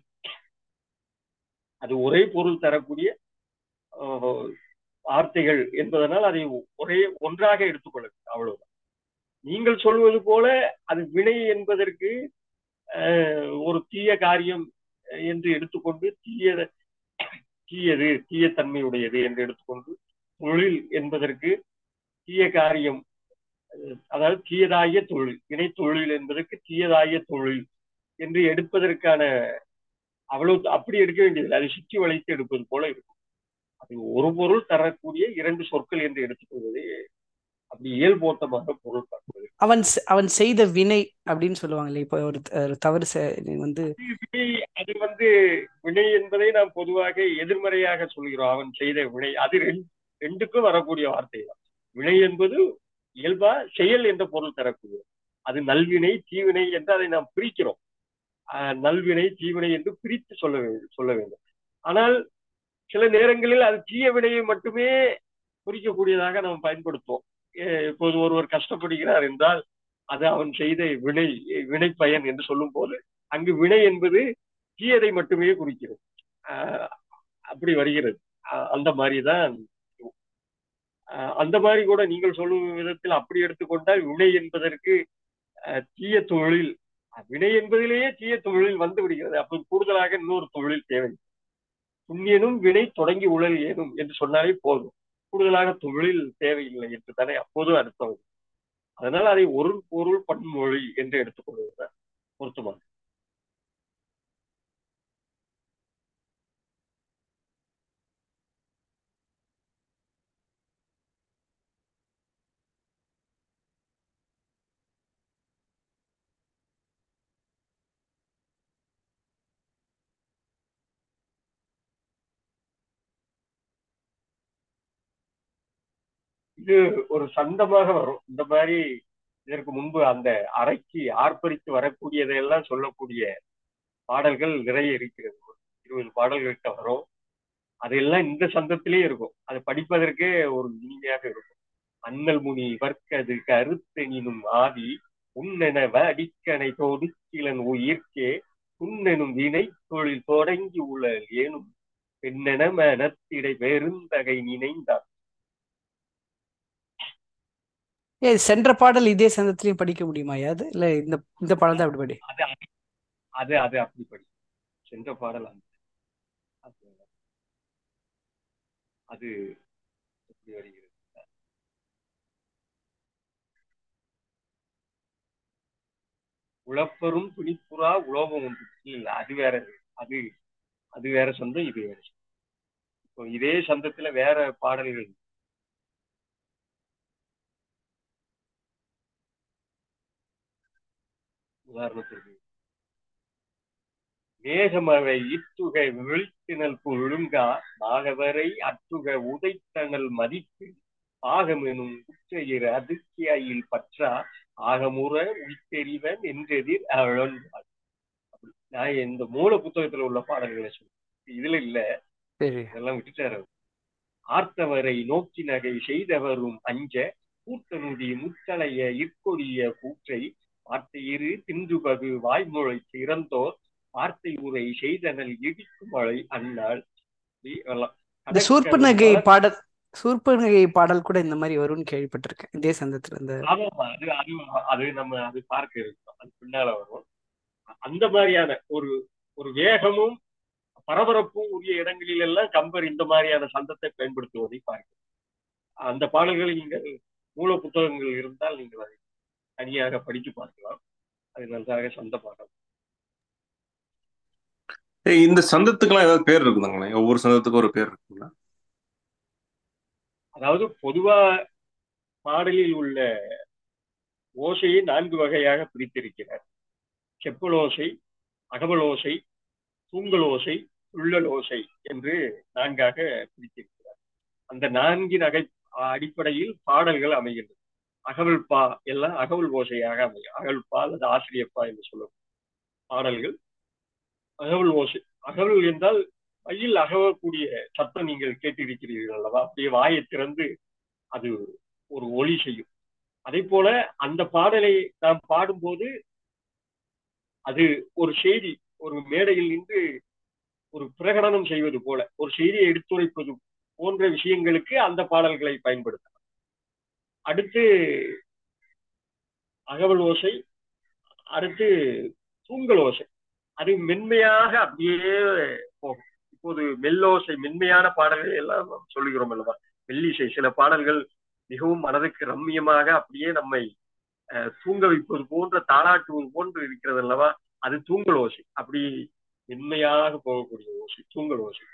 அது ஒரே பொருள் தரக்கூடிய ஆஹ், வார்த்தைகள் என்பதனால் அதை ஒரே ஒன்றாக எடுத்துக்கொள்ள அவ்வளவுதான் நீங்கள் சொல்வது போல அது வினை என்பதற்கு ஆஹ், ஒரு தீய காரியம் என்று எடுத்துக்கொண்டு தீய தீயது தீய தன்மையுடையது என்று எடுத்துக்கொண்டு தொழில் என்பதற்கு தீய காரியம் அஹ், அதாவது தீயதாகிய தொழில் வினை தொழில் என்பதற்கு தீயதாகிய தொழில் என்று எடுப்பதற்கான அவ்வளவு அப்படி எடுக்க வேண்டியதில்லை அதை சுற்றி வளைத்து எடுப்பது போல இருக்கும் அது ஒரு பொருள் தரக்கூடிய இரண்டு சொற்கள் என்று எடுத்துக்கொள்வதே அப்படி இயல்போட்டமாக பொருள் பார்ப்பது அவன் செ- அவன் செய்த வினை அப்படின்னு சொல்லுவாங்களே இப்போ ஒரு த- ஒரு தவறு செ- வந்து வினை அது வந்து வினை என்பதை நாம் பொதுவாக எதிர்மறையாக சொல்கிறோம் அவன் செய்த வினை அது ரெண்டு ரெண்டுக்கும் வரக்கூடிய வார்த்தை தான் வினை என்பது இயல்பா செயல் என்ற பொருள் தரக்கூடியது அது நல்வினை தீவினை என்று அதை நாம் பிரிக்கிறோம் ஆஹ் நல்வினை தீவினை என்று பிரித்து சொல்ல வேண்டும் சொல்ல வேண்டும் ஆனால் சில நேரங்களில் அது தீய வினையை மட்டுமே குறிக்கக்கூடியதாக நாம் பயன்படுத்துவோம் எ- இப்போது ஒருவர் கஷ்டப்படுகிறார் என்றால் அது அவன் செய்த வினை வினை பயன் என்று சொல்லும் போது அங்கு வினை என்பது தீயதை மட்டுமே குறிக்கிறது ஆஹ் அப்படி வருகிறது ஆஹ் அந்த மாதிரி தான் ஆஹ் அந்த மாதிரி கூட நீங்கள் சொல்லும் விதத்தில் அப்படி எடுத்துக்கொண்டால் வினை என்பதற்கு ஆஹ் தீய தொழில் வினை என்பதிலேயே தீய தொழில் வந்து விடுகிறது அப்போ கூடுதலாக இன்னொரு தொழில் தேவை புண்ணியனும் வினை தொடங்கி உழல் ஏனும் என்று சொன்னாலே போதும் கூடுதலாக தொழில் தேவையில்லை என்று தானே அப்போதும் அர்த்தம் வரும். அதனால் அதை ஒரு பொருள் பன்மொழி என்று எடுத்துக்கொள்வதுதான் பொருத்தமானது இது ஒரு சந்தமாக வரும் இந்த மாதிரி இதற்கு முன்பு அந்த அறைக்கு ஆர்ப்பரித்து வரக்கூடியதையெல்லாம் சொல்லக்கூடிய பாடல்கள் நிறைய இருக்கிறது ஒரு இருபது பாடல்களுக்கு வரும் அதெல்லாம் இந்த சந்தத்திலே இருக்கும் அதை படிப்பதற்கே ஒரு இனிமையாக இருக்கும் அண்ணல் முனி வர்க்கது கருத்தெனினும் ஆதி உன்னெனவ அடிக்கணை தொடுக்கிலன் உயிர்க்கே உன்னெனும் வினை தொழில் தொடங்கி உழல் ஏனும் பெண்ணென மனத்திடை பெருந்தகை நினைந்தார் ஏ சென்ற பாடல் இதே சந்தத்திலையும் படிக்க முடியுமா அது இல்ல இந்த இந்த பாடல் தான் அப்படி படி அது அது அது அப்படி படி சென்ற பாடல் அந்த அது அது எப்படி வருகிறது உழப்பரும் துணிப்புறா உலோகம் ஒன்று இல்ல அது வேற அது அது வேற சொந்தம் இது வேற சொந்தம். இப்போ இதே சந்தத்துல வேற பாடல்கள் உதாரணத்திற்கு மேகமவை இத்துக விழித்தினல் ஒழுங்கா நாகவரை அத்துக உதைத்தனல் மதிப்பு ஆகமெனும் உற்றையிற அதிர்ச்சியாயில் பற்றா ஆகமுற உய்தெறிவன் என்றெதிர் அழன்பாள் நான் இந்த மூல புத்தகத்துல உள்ள பாடல்களை சொல்றேன் இதுல இல்ல சரி இதெல்லாம் விட்டுட்டாரு அவர். ஆர்த்தவரை நோக்கி நகை செய்தவரும் அஞ்ச கூட்டனுடி முத்தளைய இற்கொடிய கூற்றை வார்த்தையிரு தின்றுபகு வாய்மொழி சிறந்தோர் வார்த்தை உரை செய்தனல் இடிக்கும் மழை அந்நாள் இப்படி எல்லாம். இந்த சூர்பனகை பாடல் சூர்பனகை பாடல் கூட இந்த மாதிரி வரும்னு கேள்விப்பட்டிருக்கேன் இதே சந்தத்துல இந்த ஆமாமா அது அது அது நம்ம அது பார்க்க இருக்கோம் அது பின்னால வரும் அந்த மாதிரியான ஒரு ஒரு வேகமும் பரபரப்பும் உரிய இடங்களில் எல்லாம் கம்பர் இந்த மாதிரியான சந்தத்தை பயன்படுத்துவதை பார்க்கிறோம் அந்த பாடல்களை நீங்கள் மூல புத்தகங்கள் இருந்தால் நீங்கள் அதை தனியாக படித்து பார்க்கலாம் அது நன்றாக சந்த பாடம் ஏய், இந்த சந்தத்துக்கெல்லாம் ஏதாவது பேர் இருக்குதாங்களே ஒவ்வொரு சந்தத்துக்கும் ஒரு பேர் இருக்குங்களா அதாவது பொதுவா பாடலில் உள்ள ஓசையை நான்கு வகையாக பிரித்திருக்கிறார் செப்பலோசை அகவலோசை தூங்கலோசை உள்ளலோசை என்று நான்காக பிரித்திருக்கிறார் அந்த நான்கின் அகை அடிப்படையில் பாடல்கள் அமைகின்றன அகவல் பா எல்லாம் அகவல் ஓசையாக அமையும் அகவல் பா அல்லது ஆசிரியப்பா என்று சொல்லும் பாடல்கள் அகவல் ஓசை அகவல் என்றால் கையில் அகவக்கூடிய சத்தம் நீங்கள் கேட்டிருக்கிறீர்கள் அல்லவா அப்படியே வாயை திறந்து அது ஒரு ஒலி செய்யும் அதே போல அந்த பாடலை நாம் பாடும்போது அது ஒரு செய்தி ஒரு மேடையில் நின்று ஒரு பிரகடனம் செய்வது போல ஒரு செய்தியை எடுத்துரைப்பது போன்ற விஷயங்களுக்கு அந்த பாடல்களை பயன்படுத்தலாம் அடுத்து அகவல் ஓசை அடுத்து தூங்கல் ஓசை அது மென்மையாக அப்படியே போகும் இப்போது மெல்லோசை மென்மையான பாடல்கள் எல்லாம் நாம் சொல்லுகிறோம் அல்லவா மெல்லிசை சில பாடல்கள் மிகவும் மனதுக்கு ரம்மியமாக அப்படியே நம்மை அஹ், தூங்க வைப்பது போன்ற தாளாட்டுவது போன்று இருக்கிறது அல்லவா அது தூங்கல் ஓசை அப்படி மென்மையாக போகக்கூடிய ஓசை தூங்கல் ஓசை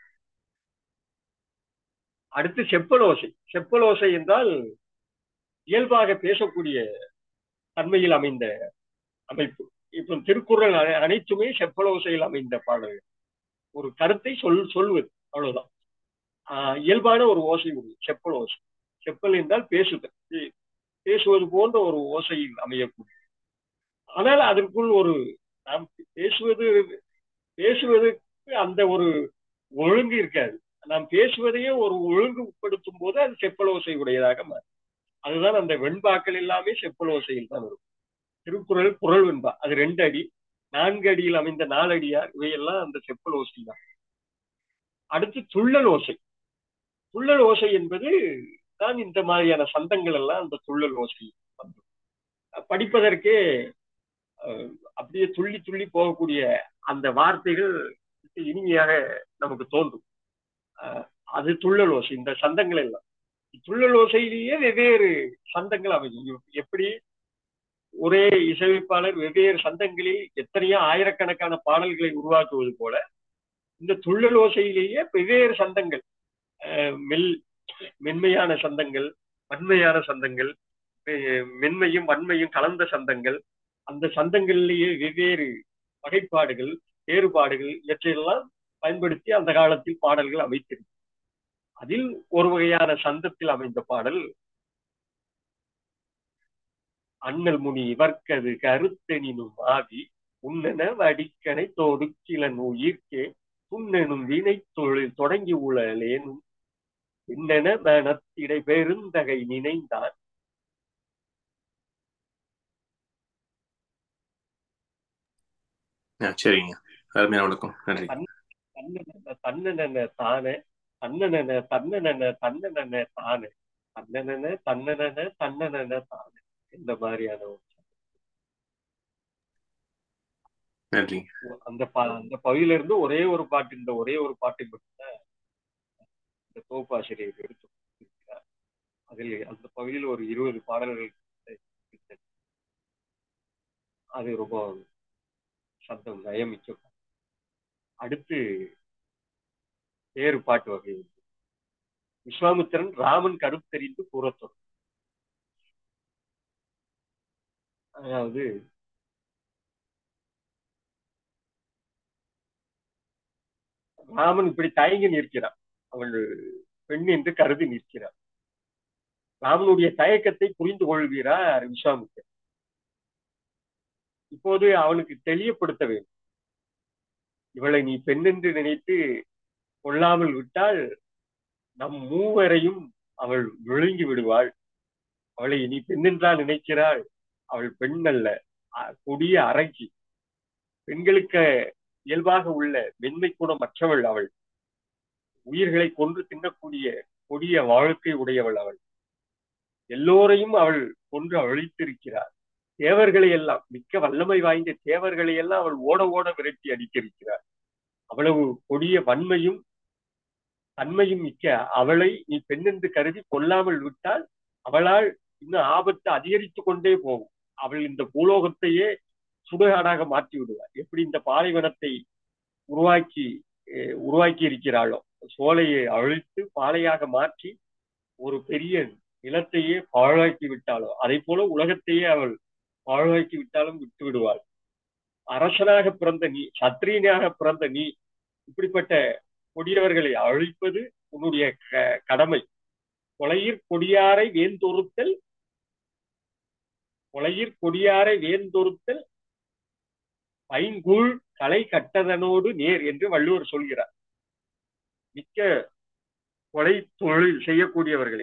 அடுத்து செப்பல் ஓசை செப்பல் ஓசை என்றால் இயல்பாக பேசக்கூடிய தன்மையில் அமைந்த அமைப்பு இப்போ திருக்குறள் அனை- அனைத்துமே செப்பல் ஓசையில் அமைந்த பாடல்கள் ஒரு கருத்தை சொல் சொல்வது அவ்வளவுதான் ஆஹ் இயல்பான ஒரு ஓசை உண்டு செப்பல் ஓசை செப்பல் என்றால் பேசுதல் பே- பேசுவது போன்ற ஒரு ஓசையில் அமையக்கூடிய ஆனால் அதற்குள் ஒரு நாம் பேசுவது பேசுவதற்கு அந்த ஒரு ஒழுங்கு இருக்காது நாம் பேசுவதையே ஒரு ஒழுங்குபடுத்தும் போது அது செப்பல் ஓசை உடையதாக மாறும் அதுதான் அந்த வெண்பாக்கள் எல்லாமே செப்பல் ஓசையில் தான் இருக்கும் திருக்குறள் குறள் வெண்பா அது ரெண்டு அடி நான்கு அடியில் அமைந்த நாலடியார் இவையெல்லாம் அந்த செப்பல் ஓசை தான் அடுத்து துள்ளல் ஓசை துள்ளல் ஓசை என்பது தான் இந்த மாதிரியான சந்தங்கள் எல்லாம் அந்த துள்ளல் ஓசை வந்து படிப்பதற்கே அஹ், அப்படியே துள்ளி துள்ளி போகக்கூடிய அந்த வார்த்தைகள் இனிமையாக நமக்கு தோன்றும் அஹ், அது துள்ளல் ஓசை இந்த சந்தங்கள் எல்லாம் துள்ளல் ஓசையிலேயே வெவ்வேறு சந்தங்கள் அமையும் எப்படி ஒரே இசையமைப்பாளர் வெவ்வேறு சந்தங்களில் எத்தனையோ ஆயிரக்கணக்கான பாடல்களை உருவாக்குவது போல இந்த துள்ளல் ஓசையிலேயே வெவ்வேறு சந்தங்கள் அஹ், மெல் மென்மையான சந்தங்கள் வன்மையான சந்தங்கள் அஹ், மென்மையும் வன்மையும் கலந்த சந்தங்கள் அந்த சந்தங்களிலேயே வெவ்வேறு வகைப்பாடுகள் வேறுபாடுகள் இவற்றையெல்லாம் பயன்படுத்தி அந்த காலத்தில் பாடல்கள் அமைத்திருக்கு அதில் ஒரு வகையான சந்தத்தில் அமைந்த பாடல் அண்ணல் முனி இவர்க்கது கருத்தெனினும் ஆவி உன்னென வடிக்கனை தொடுக்கிலன் உயிர்க்கே புன்னெனும் வினை தொழில் தொடங்கி உழலேனும் பின்னென மனத்திடை பெருந்தகை நினைந்தான் ஆ, சரிங்க அருமையான விளக்கம் நன்றி தன்னன தன்னன தானே தன்னன தன்னன தன்னன தானே தன்னன தன்னன தன்னன தானே இந்த மாதிரியான ஒரு நன்றி அந்த பா அந்த பகுதியில இருந்து ஒரே ஒரு பாட்டு இந்த ஒரே ஒரு பாட்டை மட்டும்தான் இந்த தொகுப்பாசிரியர் எடுத்து கொடுத்திருக்கிறார். அதில் அந்த பகுதியில் ஒரு இருபது பாடல்கள் இருக்கிறது. அது ரொம்ப சந்தம் நயமிக்க அடுத்து வேறு பாட்டு வகை உண்டு. விஸ்வாமித்திரன் ராமன் கருத்தறிந்து கூறத் தொடங்கும் அதாவது ராமன் இப்படி தயங்கி நிற்கிறான் அவள் பெண் என்று கருதி நிற்கிறார் ராமனுடைய தயக்கத்தை புரிந்து கொள்கிறார் விஸ்வாமித்திரன் இப்போது அவனுக்கு தெளியப்படுத்த வேண்டும் இவளை நீ பெண் என்று நினைத்து கொள்ளாமல் விட்டால் நம் மூவரையும் அவள் விழுங்கி விடுவாள் அவளை நீ பெண் என்றா நினைக்கிறாள் அவள் பெண் அல்ல அ- கொடிய அரங்கி பெண்களுக்கு இயல்பாக உள்ள மென்மை குணமற்றவள் அவள் உயிர்களை கொன்று தின்னக்கூடிய கொடிய வாழ்க்கை உடையவள் அவள் எல்லோரையும் அவள் கொன்று அழித்திருக்கிறார் தேவர்களை எல்லாம் மிக்க வல்லமை வாய்ந்த தேவர்களை எல்லாம் அவள் ஓட ஓட விரட்டி அடித்திருக்கிறார் அவ்வளவு கொடிய வன்மையும் தன்மையும் மிக்க அவளை நீ பெண் என்று கருதி கொல்லாமல் விட்டால் அவளால் இன்னும் ஆபத்து அதிகரித்து கொண்டே போகும் அவள் இந்த பூலோகத்தையே சுடுகாடாக மாற்றி விடுவார் எப்படி இந்த பாலைவனத்தை உருவாக்கி அஹ், உருவாக்கி இருக்கிறாளோ சோலையை அழித்து பாலையாக மாற்றி ஒரு பெரிய நிலத்தையே பாழாக்கி விட்டாளோ அதை போல உலகத்தையே அவள் பாழாக்கி விட்டாலும் விட்டு விடுவாள் அரசனாக பிறந்த நீ சத்திரியனாக பிறந்த நீ இப்படிப்பட்ட கொடியவர்களை அழிப்பது உன்னுடைய க- கடமை கொலையிற் கொடியாரை வேந்தொருத்தல் கொலையிற் கொடியாரை வேந்தொருத்தல் பைங்கூழ் கலை கட்டதனோடு நேர் என்று வள்ளுவர் சொல்கிறார் மிக்க கொலை தொழில் செய்யக்கூடியவர்களை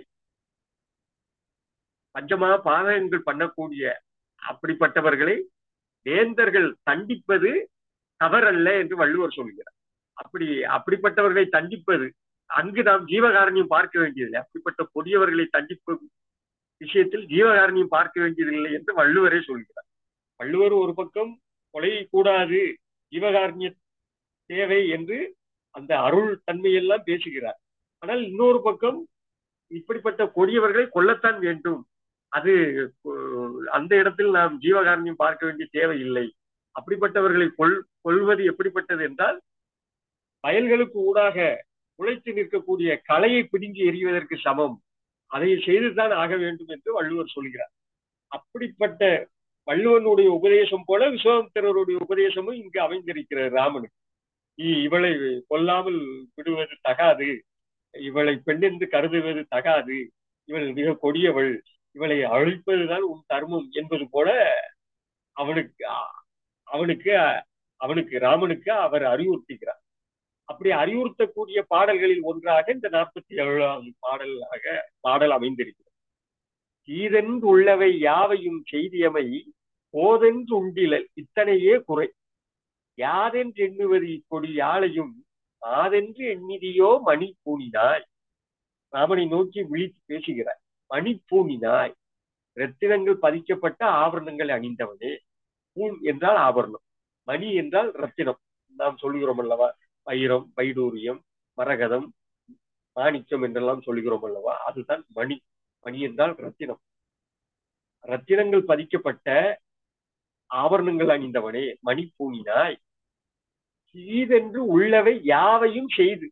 பஞ்சமா பாதகங்கள் பண்ணக்கூடிய அப்படிப்பட்டவர்களை வேந்தர்கள் தண்டிப்பது தவறல்ல என்று வள்ளுவர் சொல்கிறார் அப்படி அப்படிப்பட்டவர்களை தண்டிப்பது அங்கு நாம் ஜீவகாரணியம் பார்க்க வேண்டியதில்லை அப்படிப்பட்ட கொடியவர்களை தண்டிப்பது விஷயத்தில் ஜீவகாரணியம் பார்க்க வேண்டியதில்லை என்று வள்ளுவரே சொல்கிறார் வள்ளுவர் ஒரு பக்கம் கொலை கூடாது ஜீவகாரணிய தேவை என்று அந்த அருள் தன்மையெல்லாம் பேசுகிறார் ஆனால் இன்னொரு பக்கம் இப்படிப்பட்ட கொடியவர்களை கொல்லத்தான் வேண்டும் அது அஹ், அந்த இடத்தில் நாம் ஜீவகாரணியம் பார்க்க வேண்டிய தேவை இல்லை அப்படிப்பட்டவர்களை கொல் கொள்வது எப்படிப்பட்டது என்றால் வயல்களுக்கு ஊடாக உழைத்து நிற்கக்கூடிய களையை பிடுங்கி எறிவதற்கு சமம் அதை செய்துதான் ஆக வேண்டும் என்று வள்ளுவர் சொல்கிறார் அப்படிப்பட்ட வள்ளுவனுடைய உபதேசம் போல விஸ்வாமித்திரருடைய உபதேசமும் இங்கு அமைந்திருக்கிறது ராமனுக்கு இ- இவளை கொல்லாமல் விடுவது தகாது இவளை பெண் என்று கருதுவது தகாது இவள் மிக கொடியவள் இவளை அழிப்பதுதான் உன் தர்மம் என்பது போல அவனுக்கு அவனுக்கு அவனுக்கு ராமனுக்கு அவர் அறிவுறுத்துகிறார் அப்படி அறிவுறுத்தக்கூடிய பாடல்களில் ஒன்றாக இந்த நாற்பத்தி ஏழாவது பாடலாக பாடல் அமைந்திருக்கிறது தீதென்று உள்ளவை யாவையும் செய்தியமை போதென்று உண்டிலல் இத்தனையே குறை யாதென்று எண்ணுவது இக்கொடி யாழையும் ஆதென்று எண்ணிதியோ மணி பூணினாய் ராமனை நோக்கி விழித்து பேசுகிறார் மணி பூணினாய் ரத்தினங்கள் பதிக்கப்பட்ட ஆபரணங்கள் அணிந்தவனே பூண் என்றால் ஆபரணம் மணி என்றால் ரத்தினம் நாம் சொல்லுகிறோம் அல்லவா வைரம் வைடூரியம் மரகதம் மாணிக்கம் என்றெல்லாம் சொல்லுகிறோம் அல்லவா அதுதான் மணி மணி என்றால் ரத்தினம் ரத்தினங்கள் பதிக்கப்பட்ட ஆபரணங்கள் அணிந்தவனே மணி பூணினாய் தீதென்று உள்ளவை யாவையும் செய்து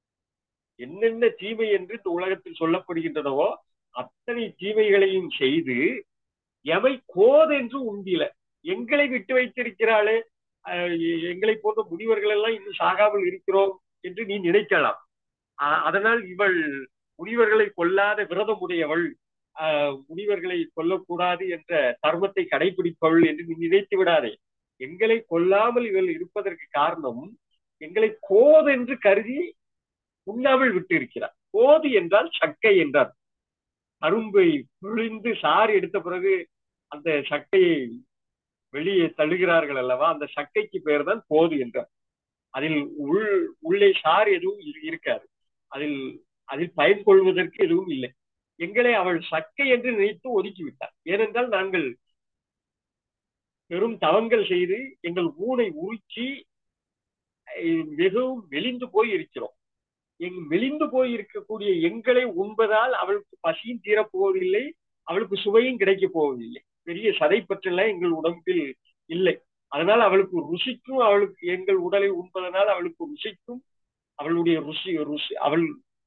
என்னென்ன தீமை என்று இந்த உலகத்தில் சொல்லப்படுகின்றனவோ அத்தனை தீமைகளையும் செய்து எவை கோதென்று உண்டில எங்களை விட்டு வைத்திருக்கிறாளே அஹ் எ- எங்களை போன்ற முனிவர்கள் எல்லாம் இன்னும் சாகாமல் இருக்கிறோம் என்று நீ நினைக்கலாம் அ- அதனால் இவள் முனிவர்களை கொல்லாத விரதமுடையவள் ஆஹ் முனிவர்களை கொல்லக்கூடாது என்ற தர்மத்தை கடைபிடிப்பவள் என்று நீ நினைத்து விடாதே எங்களை கொல்லாமல் இவள் இருப்பதற்கு காரணம் எங்களை கோதென்று கருதி உண்ணாமல் விட்டு இருக்கிறார் கோது என்றால் சக்கை என்றார் கரும்பை பிழிந்து சாறு எடுத்த பிறகு அந்த சக்கையை வெளியே தள்ளுகிறார்கள் அல்லவா அந்த சக்கைக்கு பெயர் தான் கோது என்றார் அதில் உள் உள்ளே சாறு எதுவும் இரு- இருக்காது அதில் அதில் பயன் கொள்வதற்கு எதுவும் இல்லை எங்களை அவள் சக்கை என்று நினைத்து ஒதுக்கி விட்டார் ஏனென்றால் நாங்கள் பெரும் தவங்கள் செய்து எங்கள் ஊனை உருக்கி அஹ், மிகவும் மெலிந்து போய் இருக்கிறோம் எங் மெலிந்து போய் இருக்கக்கூடிய எங்களை உண்பதால் அவளுக்கு பசியும் தீரப்போவதில்லை அவளுக்கு சுவையும் கிடைக்கப் போவதில்லை பெரிய சதைப்பற்றெல்லாம் எங்கள் உடம்பில் இல்லை அதனால் அவளுக்கு ருசிக்கும் அவளுக்கு எங்கள் உடலை உண்பதனால் அவளுக்கு ருசிக்கும் அவளுடைய ருசி ருசி அவள்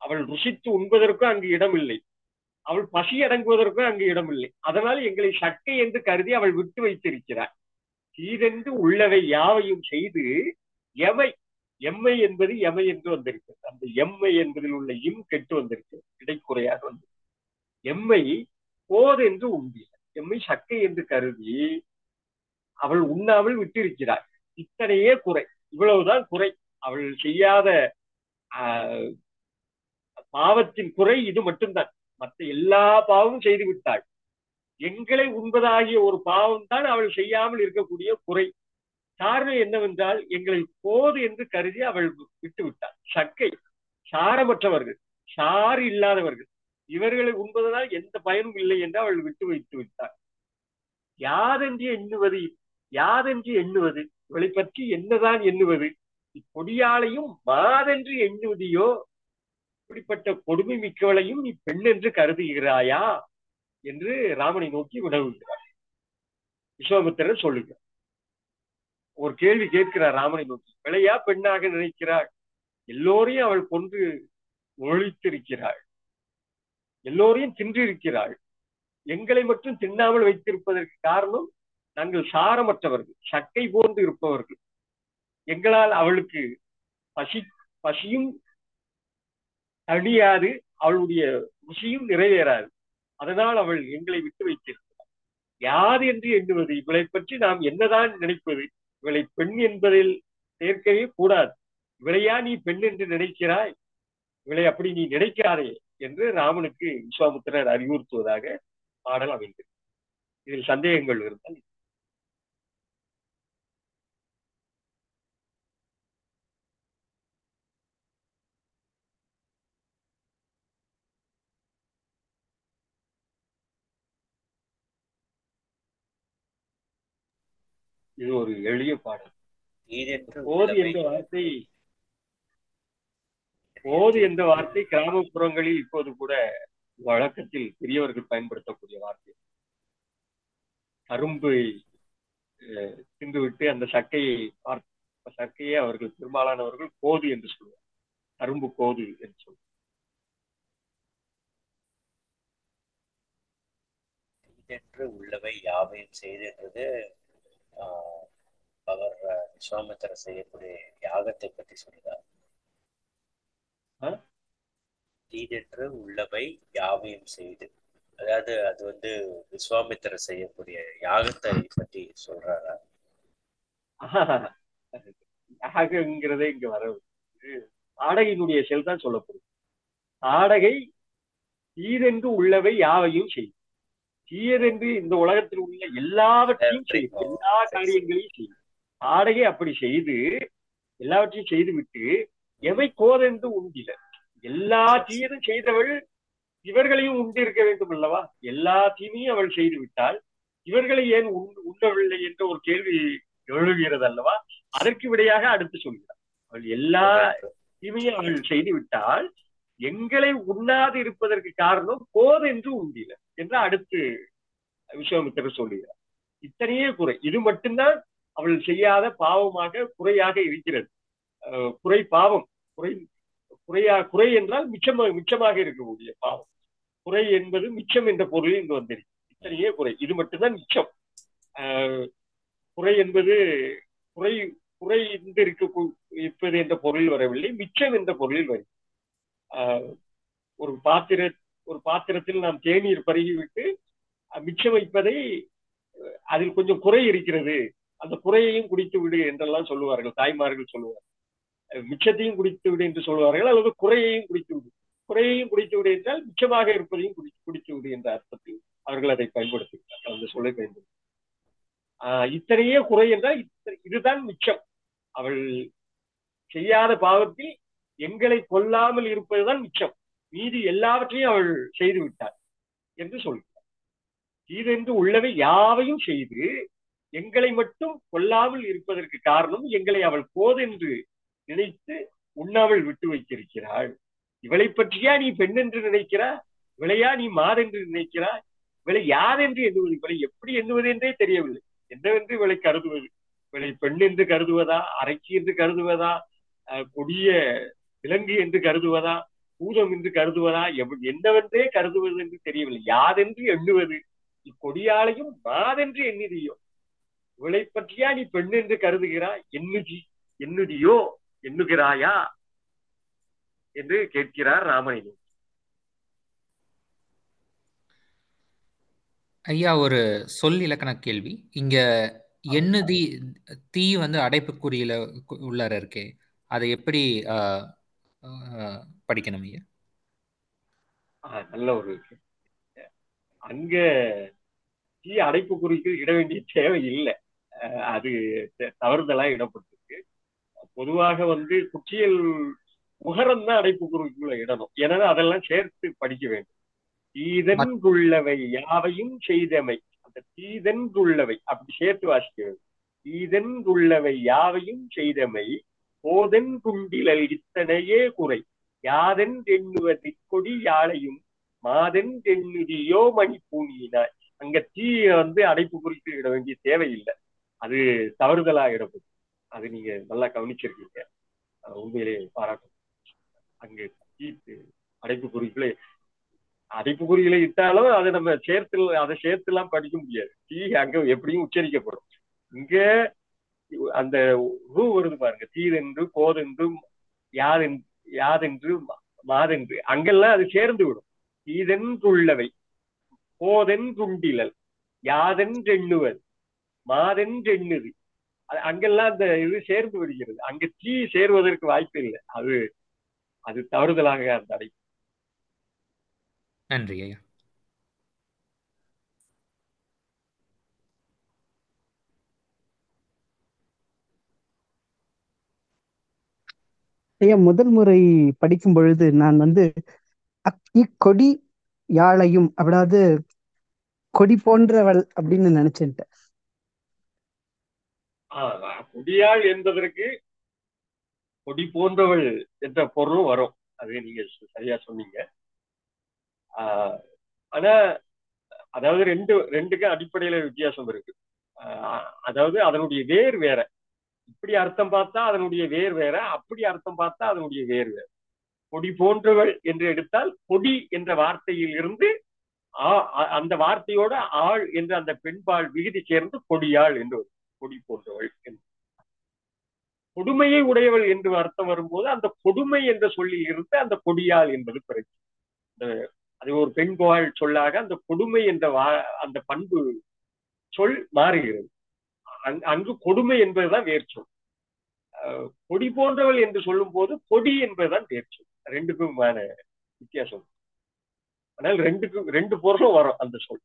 அவள் ருசித்து உண்பதற்கும் அங்கு இடம் இல்லை அவள் பசி அடங்குவதற்கும் அங்கு இடம் இல்லை அதனால் எங்களை சக்கை என்று கருதி அவள் விட்டு வைத்திருக்கிறாள் தீதென்று உள்ளவை யாவையும் செய்து எமை எம்மை என்பது எமை என்று வந்திருக்கிறது அந்த எம்மை என்பதில் உள்ள இம் கெட்டு வந்திருக்கிறது இடைக்குறையாக வந்து எம்மை போது என்று உண்டிய எம்மை சக்கை என்று கருதி அவள் உண்ணாமல் விட்டிருக்கிறாள் இத்தனையே குறை இவ்வளவுதான் குறை அவள் செய்யாத ஆஹ், பாவத்தின் குறை இது மட்டும்தான் மற்ற எல்லா பாவமும் செய்து விட்டாள் எங்களை உண்பதாகிய ஒரு பாவம் தான் அவள் செய்யாமல் இருக்கக்கூடிய குறை காரணம் என்னவென்றால் எங்களை போது என்று கருதி அவள் விட்டு விட்டாள் சக்கை சாரமற்றவர்கள் சாறு இல்லாதவர்கள் இவர்களை உண்பதனால் எந்த பயனும் இல்லை என்று அவள் விட்டு வைத்து விட்டாள் யாதென்று எண்ணுவது யாதென்று எண்ணுவது இவளை பற்றி என்னதான் எண்ணுவது இக்கொடியாளையும் மாதென்று எண்ணுவதையோ இப்படிப்பட்ட கொடுமை மிக்கவளையும் நீ பெண் என்று கருதுகிறாயா என்று ராமனை நோக்கி வினவுகிறார் விஸ்வாமித்திரர் சொல்லுகிறார் ஒரு கேள்வி கேட்கிறார் ராமனை நோக்கி விளையா பெண்ணாக நினைக்கிறாள் எல்லோரையும் அவள் கொன்று ஒழித்திருக்கிறாள் எல்லோரையும் தின்றிருக்கிறாள் எங்களை மட்டும் தின்னாமல் வைத்திருப்பதற்கு காரணம் நாங்கள் சாரமற்றவர்கள் சக்கை போன்று இருப்பவர்கள் எங்களால் அவளுக்கு பசி பசியும் அழியாது அவளுடைய ருசியும் நிறைவேறாது அதனால் அவள் எங்களை விட்டு வைத்திருக்கிறாள் யாது என்று எண்ணுவது இவளை பற்றி நாம் என்னதான் நினைப்பது இவளை பெண் என்பதில் சேர்க்கவே கூடாது இவளையா நீ பெண் என்று நினைக்கிறாய் இவளை அப்படி நீ நினைக்காதே என்று ராமனுக்கு விஸ்வாமித்திரர் அறிவுறுத்துவதாக பாடல் அமைந்தது இதில் சந்தேகங்கள் இருந்தால் இது ஒரு எளிய பாடல் தீதென்று போது உள்ளவை என்ற வார்த்தை போது என்ற வார்த்தை கிராமப்புறங்களில் இப்போது கூட வழக்கத்தில் பெரியவர்கள் பயன்படுத்தக்கூடிய வார்த்தை கரும்பை அஹ், தின்றுவிட்டு அந்த சக்கையை பார்த்த சக்கையை அவர்கள் பெரும்பாலானவர்கள் கோது என்று சொல்லுவார் கரும்பு கோது என்று சொல்லுவார் தீதென்று உள்ளவை யாவையும் செய்தென்றது ஆஹ், அவர் அஹ், விஸ்வாமித்திரர் செய்யக்கூடிய யாகத்தை பற்றி சொல்கிறார் ஆ? தீதென்று உள்ளவை யாவையும் செய்து அதாவது அது வந்து விஸ்வாமித்திரர் செய்யக்கூடிய யாகத்தை பற்றி சொல்றாரா யாகங்கிறதே இங்க வர ஆடகையினுடைய செயல் தான் சொல்லப்படும் ஆடகை தீதென்று உள்ளவை யாவையும் செய்யும் தீயதென்று இந்த உலகத்தில் உள்ள எல்லாவற்றையும் செய்யும் எல்லா காரியங்களையும் செய்யும் ஆடகை அப்படி செய்து எல்லாவற்றையும் செய்துவிட்டு எவை கோதென்று உண்டில எல்லா தீயதும் செய்தவள் இவர்களையும் உண்டிருக்க வேண்டும் அல்லவா எல்லா தீமையும் அவள் செய்து விட்டால் இவர்களை ஏன் உண்- உண்ணவில்லை என்ற ஒரு கேள்வி எழுகிறது அல்லவா அதற்கு விடையாக அடுத்து சொல்கிறார் அவள் எல்லா தீமையும் அவள் செய்து விட்டால் எங்களை உண்ணாது இருப்பதற்கு காரணம் போதென்று உண்டில என்று அடுத்து விஸ்வாமித்திரர் சொல்லுகிறார் இத்தனையே குறை இது மட்டும்தான் அவள் செய்யாத பாவமாக குறையாக இருக்கிறது அஹ் குறை பாவம் குறை குறையா குறை என்றால் மிச்சமாக மிச்சமாக இருக்கக்கூடிய பாவம் குறை என்பது மிச்சம் என்ற பொருளில் இங்கு வந்திருக்கு இத்தனையே குறை இது மட்டும்தான் மிச்சம் ஆஹ் குறை என்பது குறை குறை இருந்து இருக்க இருப்பது என்ற பொருளில் வரவில்லை மிச்சம் என்ற பொருளில் வரும் ஆஹ் ஒரு பாத்திர ஒரு பாத்திரத்தில் நாம் தேநீர் பருகிவிட்டு அஹ் மிச்சம் வைப்பதை அஹ் அதில் கொஞ்சம் குறை இருக்கிறது அந்த குறையையும் குடித்து விடு என்றெல்லாம் சொல்லுவார்கள் தாய்மார்கள் சொல்லுவார்கள் அஹ் மிச்சத்தையும் குடித்து விடு என்று சொல்வார்கள் அல்லது குறையையும் குடித்து விடு குறையையும் குடித்து விடு என்றால் மிச்சமாக இருப்பதையும் குடி குடித்து விடு என்ற அர்த்தத்தில் அவர்கள் அதை பயன்படுத்துகிறார்கள் அந்த சொல்லை பயன்படுத்தி ஆஹ் இத்தனையே குறை என்றால் இத்த- இதுதான் மிச்சம் அவள் செய்யாத பாவத்தில் எங்களை கொல்லாமல் இருப்பதுதான் மிச்சம் மீதி எல்லாவற்றையும் அவள் செய்து விட்டாள் என்று சொல்கிறார் இதென்று உள்ளவை யாவையும் செய்து எங்களை மட்டும் கொல்லாமல் இருப்பதற்கு காரணம் எங்களை அவள் போதென்று நினைத்து உண்ணாமல் விட்டு வைத்திருக்கிறாள் இவளை பற்றியா நீ பெண் என்று நினைக்கிறா இவளையா நீ மாதென்று நினைக்கிறா இவளை யாரென்று எண்ணுவது இவளை எப்படி எண்ணுவது என்றே தெரியவில்லை என்னவென்று இவளை கருதுவது இவளை பெண் என்று கருதுவதா அரைக்கி என்று கருதுவதா அஹ், கொடிய விலங்கு என்று கருதுவதா பூதம் என்று கருதுவதா எவ்- என்னவென்றே கருதுவது என்று தெரியவில்லை யாதென்று எண்ணுவது இக்கொடியாளையும் மாதென்று எண்ணுதியோ இவளை பற்றியா நீ பெண் என்று கருதுகிறாய் எண்ணுதி எண்ணுதியோ எண்ணுகிறாயா என்று கேட்கிறார் ராமனை நோக்கி. ஐயா ஒரு சொல் இலக்கண கேள்வி இங்க எண்ணுதி தீ வந்து அடைப்புக்குறியில கு- உள்ளார இருக்கே அதை எப்படி ஆஹ், ஆஹ், படிக்கணும் ஐயா ஆஹ், நல்ல ஒரு கேள்வி. அங்க தீ அடைப்புக்குறிக்கு இட வேண்டிய தேவை இல்லை அஹ், அது த- தவறுதலா இடப்பட்டிருக்கு பொதுவாக வந்து குற்றியல் உகரம் தான் அடைப்புக்குறிக்குள்ள இடணும் ஏன்னா அதெல்லாம் சேர்த்து படிக்க வேண்டும் தீதன்குள்ளவை யாவையும் செய்தமை அந்த தீதன்குள்ளவை அப்படி சேர்த்து வாசிக்க வேண்டும் தீதன்குள்ளவை யாவையும் செய்தமை போதன் குண்டிலல் இத்தனையே குறை யாதென் எண்ணுவது கொடி யாழையும் மாதென் எண்ணுதியோ மணி பூனியினாய் அங்க தீ வந்து அடைப்பு குறித்து இட வேண்டிய தேவையில்லை அது தவறுதலா இடப்படும் அது நீங்க நல்லா கவனிச்சிருக்கீங்க அஹ் உண்மையிலே பாராட்டும் அங்க தீ அடைப்பு குறிக்குள்ளே அடைப்பு குறிகளை இட்டாலும் அதை நம்ம சேர்த்து அதை சேர்த்து எல்லாம் படிக்க முடியாது தீ அங்க எப்படியும் உச்சரிக்கப்படும் இங்க அந்த ரூ வருது பாருங்க தீதென்று கோதென்று யாதென்று யாதென்று மா- மாதென்று அங்கெல்லாம் அது சேர்ந்து விடும் தீதென்றுள்ளவை கோதென்றுண்டிலல் யாதென்றெண்ணுவது மாதென்றெண்ணுது அது அங்கெல்லாம் அந்த இது சேர்ந்து விடுகிறது அங்க தீ சேர்வதற்கு வாய்ப்பு இல்லை அது அது தவறுதலாக அந்த அடை நன்றி ஐயா ஐயா முதல் முறை படிக்கும் பொழுது நான் வந்து அக்- இக்கொடி யாழையும் அதாவது கொடி போன்றவள் அப்படின்னு நினைச்சுட்டேன் ஆஹ் கொடியாள் என்பதற்கு கொடி போன்றவள் என்ற பொருளும் வரும் அது நீங்க சரியா சொன்னீங்க ஆஹ் ஆனா அதாவது ரெண்டு ரெண்டுக்கும் அடிப்படையில வித்தியாசம் இருக்கு ஆஹ் அதாவது அதனுடைய வேர் வேற இப்படி அர்த்தம் பார்த்தா அதனுடைய வேர் வேற அப்படி அர்த்தம் பார்த்தா அதனுடைய வேர் வேற கொடி போன்றவள் என்று எடுத்தால் கொடி என்ற வார்த்தையில் இருந்து ஆ- அ- அந்த வார்த்தையோட ஆள் என்ற அந்த பெண்பால் விகுதி சேர்ந்து கொடியாள் என்று வரும். கொடி போன்றவள் என்று கொடுமையை உடையவள் என்று அர்த்தம் வரும்போது அந்த கொடுமை என்ற சொல்லில் இருந்து அந்த கொடியாள் என்பது பிறகு அந்த- அது ஒரு பெண் புகழ் சொல்லாக அந்த கொடுமை என்ற வா அந்த பண்பு சொல் மாறுகிறது அங்- அங்கு கொடுமை என்பதுதான் வேர்ச்சொல் அஹ் கொடி போன்றவள் என்று சொல்லும் போது கொடி என்பதுதான் வேர்ச்சொல் ரெண்டுக்குமான வித்தியாசம் ஆனால் ரெண்டுக்கும் ரெண்டு பொருளும் வரும் அந்த சொல்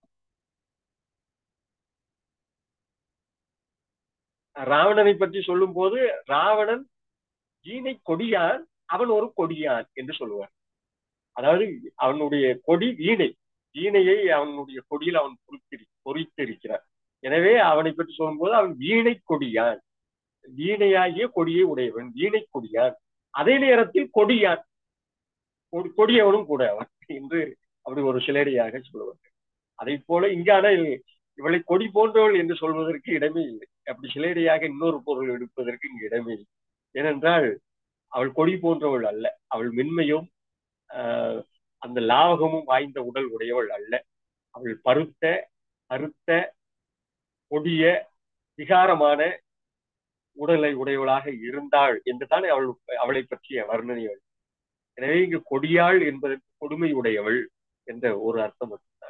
ராவணனை பற்றி சொல்லும் போது ராவணன் வீணை கொடியான் அவன் ஒரு கொடியான் என்று சொல்லுவார் அதாவது அவனுடைய கொடி வீணை வீணையை அவனுடைய கொடியில் அவன் பொறித்திரு பொறித்திருக்கிறார் எனவே அவனை பற்றி சொல்லும்போது அவன் வீணை கொடியான் வீணையாகிய கொடியை உடையவன் வீணை கொடியான் அதே நேரத்தில் கொடியான் கொடி- கொடியவனும் கூட அவன் என்று அப்படி ஒரு சிலடியாக சொல்லுவார்கள் அதை போல இங்கான இவளை கொடி போன்றவள் என்று சொல்வதற்கு இடமே இல்லை அப்படி சிலேடையாக இன்னொரு பொருள் எடுப்பதற்கு இங்கு இடமே இல்லை ஏனென்றால் அவள் கொடி போன்றவள் அல்ல அவள் மென்மையும் ஆஹ், அந்த லாவகமும் வாய்ந்த உடல் உடையவள் அல்ல அவள் பருத்த அறுத்த கொடிய விகாரமான உடலை உடையவளாக இருந்தாள் என்றுதான் அவள் அவளை பற்றிய வர்ணனை வருகிறது. எனவே இங்கு கொடியாள் என்பதற்கு கொடுமை உடையவள் என்ற ஒரு அர்த்தம் மட்டும்தான்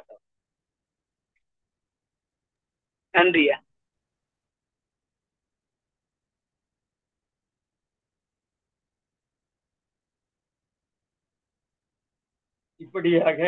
நன்றியா இப்படியாக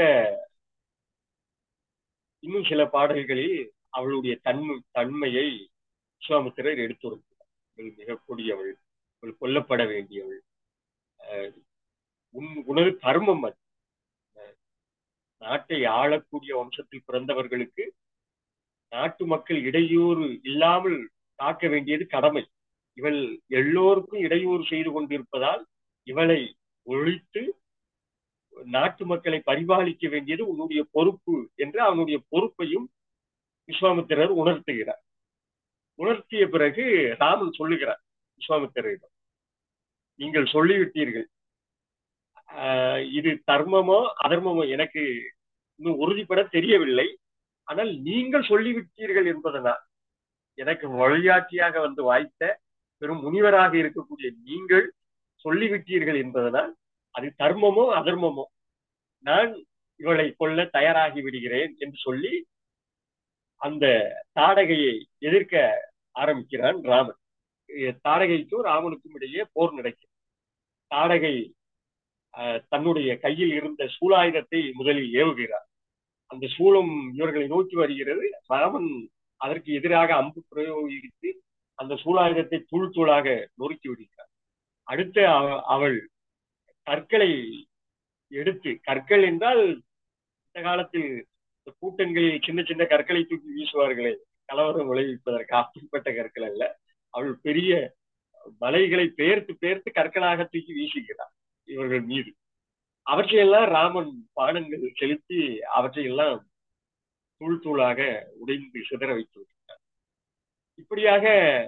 இன்னும் சில பாடல்களில் அவளுடைய தன்மை தன்மையை விஸ்வாமித்திரர் எடுத்துரைக்கிறார் இவள் மிக கொடியவள் இவள் கொல்லப்பட வேண்டியவள் அஹ் உன் உனது தர்மம் அது அஹ் நாட்டை ஆளக்கூடிய வம்சத்தில் பிறந்தவர்களுக்கு நாட்டு மக்கள் இடையூறு இல்லாமல் காக்க வேண்டியது கடமை இவள் எல்லோருக்கும் இடையூறு செய்து கொண்டிருப்பதால் இவளை ஒழித்து நாட்டு மக்களை பரிபாலிக்க வேண்டியது உன்னுடைய பொறுப்பு என்று அவனுடைய பொறுப்பையும் விஸ்வாமித்திரர் உணர்த்துகிறார் உணர்த்திய பிறகு ராமன் சொல்லுகிறார் விஸ்வாமித்திரரிடம் நீங்கள் சொல்லிவிட்டீர்கள் ஆஹ் இது தர்மமோ அதர்மமோ எனக்கு இன்னும் உறுதிப்பட தெரியவில்லை ஆனால் நீங்கள் சொல்லிவிட்டீர்கள் என்பதனால் எனக்கு வழிகாட்டியாக வந்து வாய்த்த பெரும் முனிவராக இருக்கக்கூடிய நீங்கள் சொல்லிவிட்டீர்கள் என்பதனால் அது தர்மமோ அதர்மமோ நான் இவளை கொல்ல தயாராகி விடுகிறேன் என்று சொல்லி அந்த தாடகையை எதிர்க்க ஆரம்பிக்கிறான் ராமன் அஹ் தாடகைக்கும் ராமனுக்கும் இடையே போர் நடக்கிறது தாடகை அஹ், தன்னுடைய கையில் இருந்த சூலாயுதத்தை முதலில் ஏவுகிறார் அந்த சூலம் இவர்களை நோக்கி வருகிறது ராமன் அதற்கு எதிராக அம்பு பிரயோகித்து அந்த சூலாயுதத்தை தூள் தூளாக நொறுக்கி விடுகிறார் அடுத்து அவ- அவள் கற்களை எடுத்து கற்கள் என்றால் இந்த காலத்தில் இந்த கூட்டங்களில் சின்ன சின்ன கற்களை தூக்கி வீசுவார்களே கலவரம் விளைவிப்பதற்கு அப்படிப்பட்ட கற்கள் அல்ல அவள் பெரிய மலைகளை பெயர்த்து பெயர்த்து கற்களாக தூக்கி வீசுகிறார் இவர்கள் மீது அவற்றையெல்லாம் ராமன் பானங்கள் செலுத்தி அவற்றையெல்லாம் தூள் தூளாக உடைந்து சிதற வைத்து விட்டார் இப்படியாக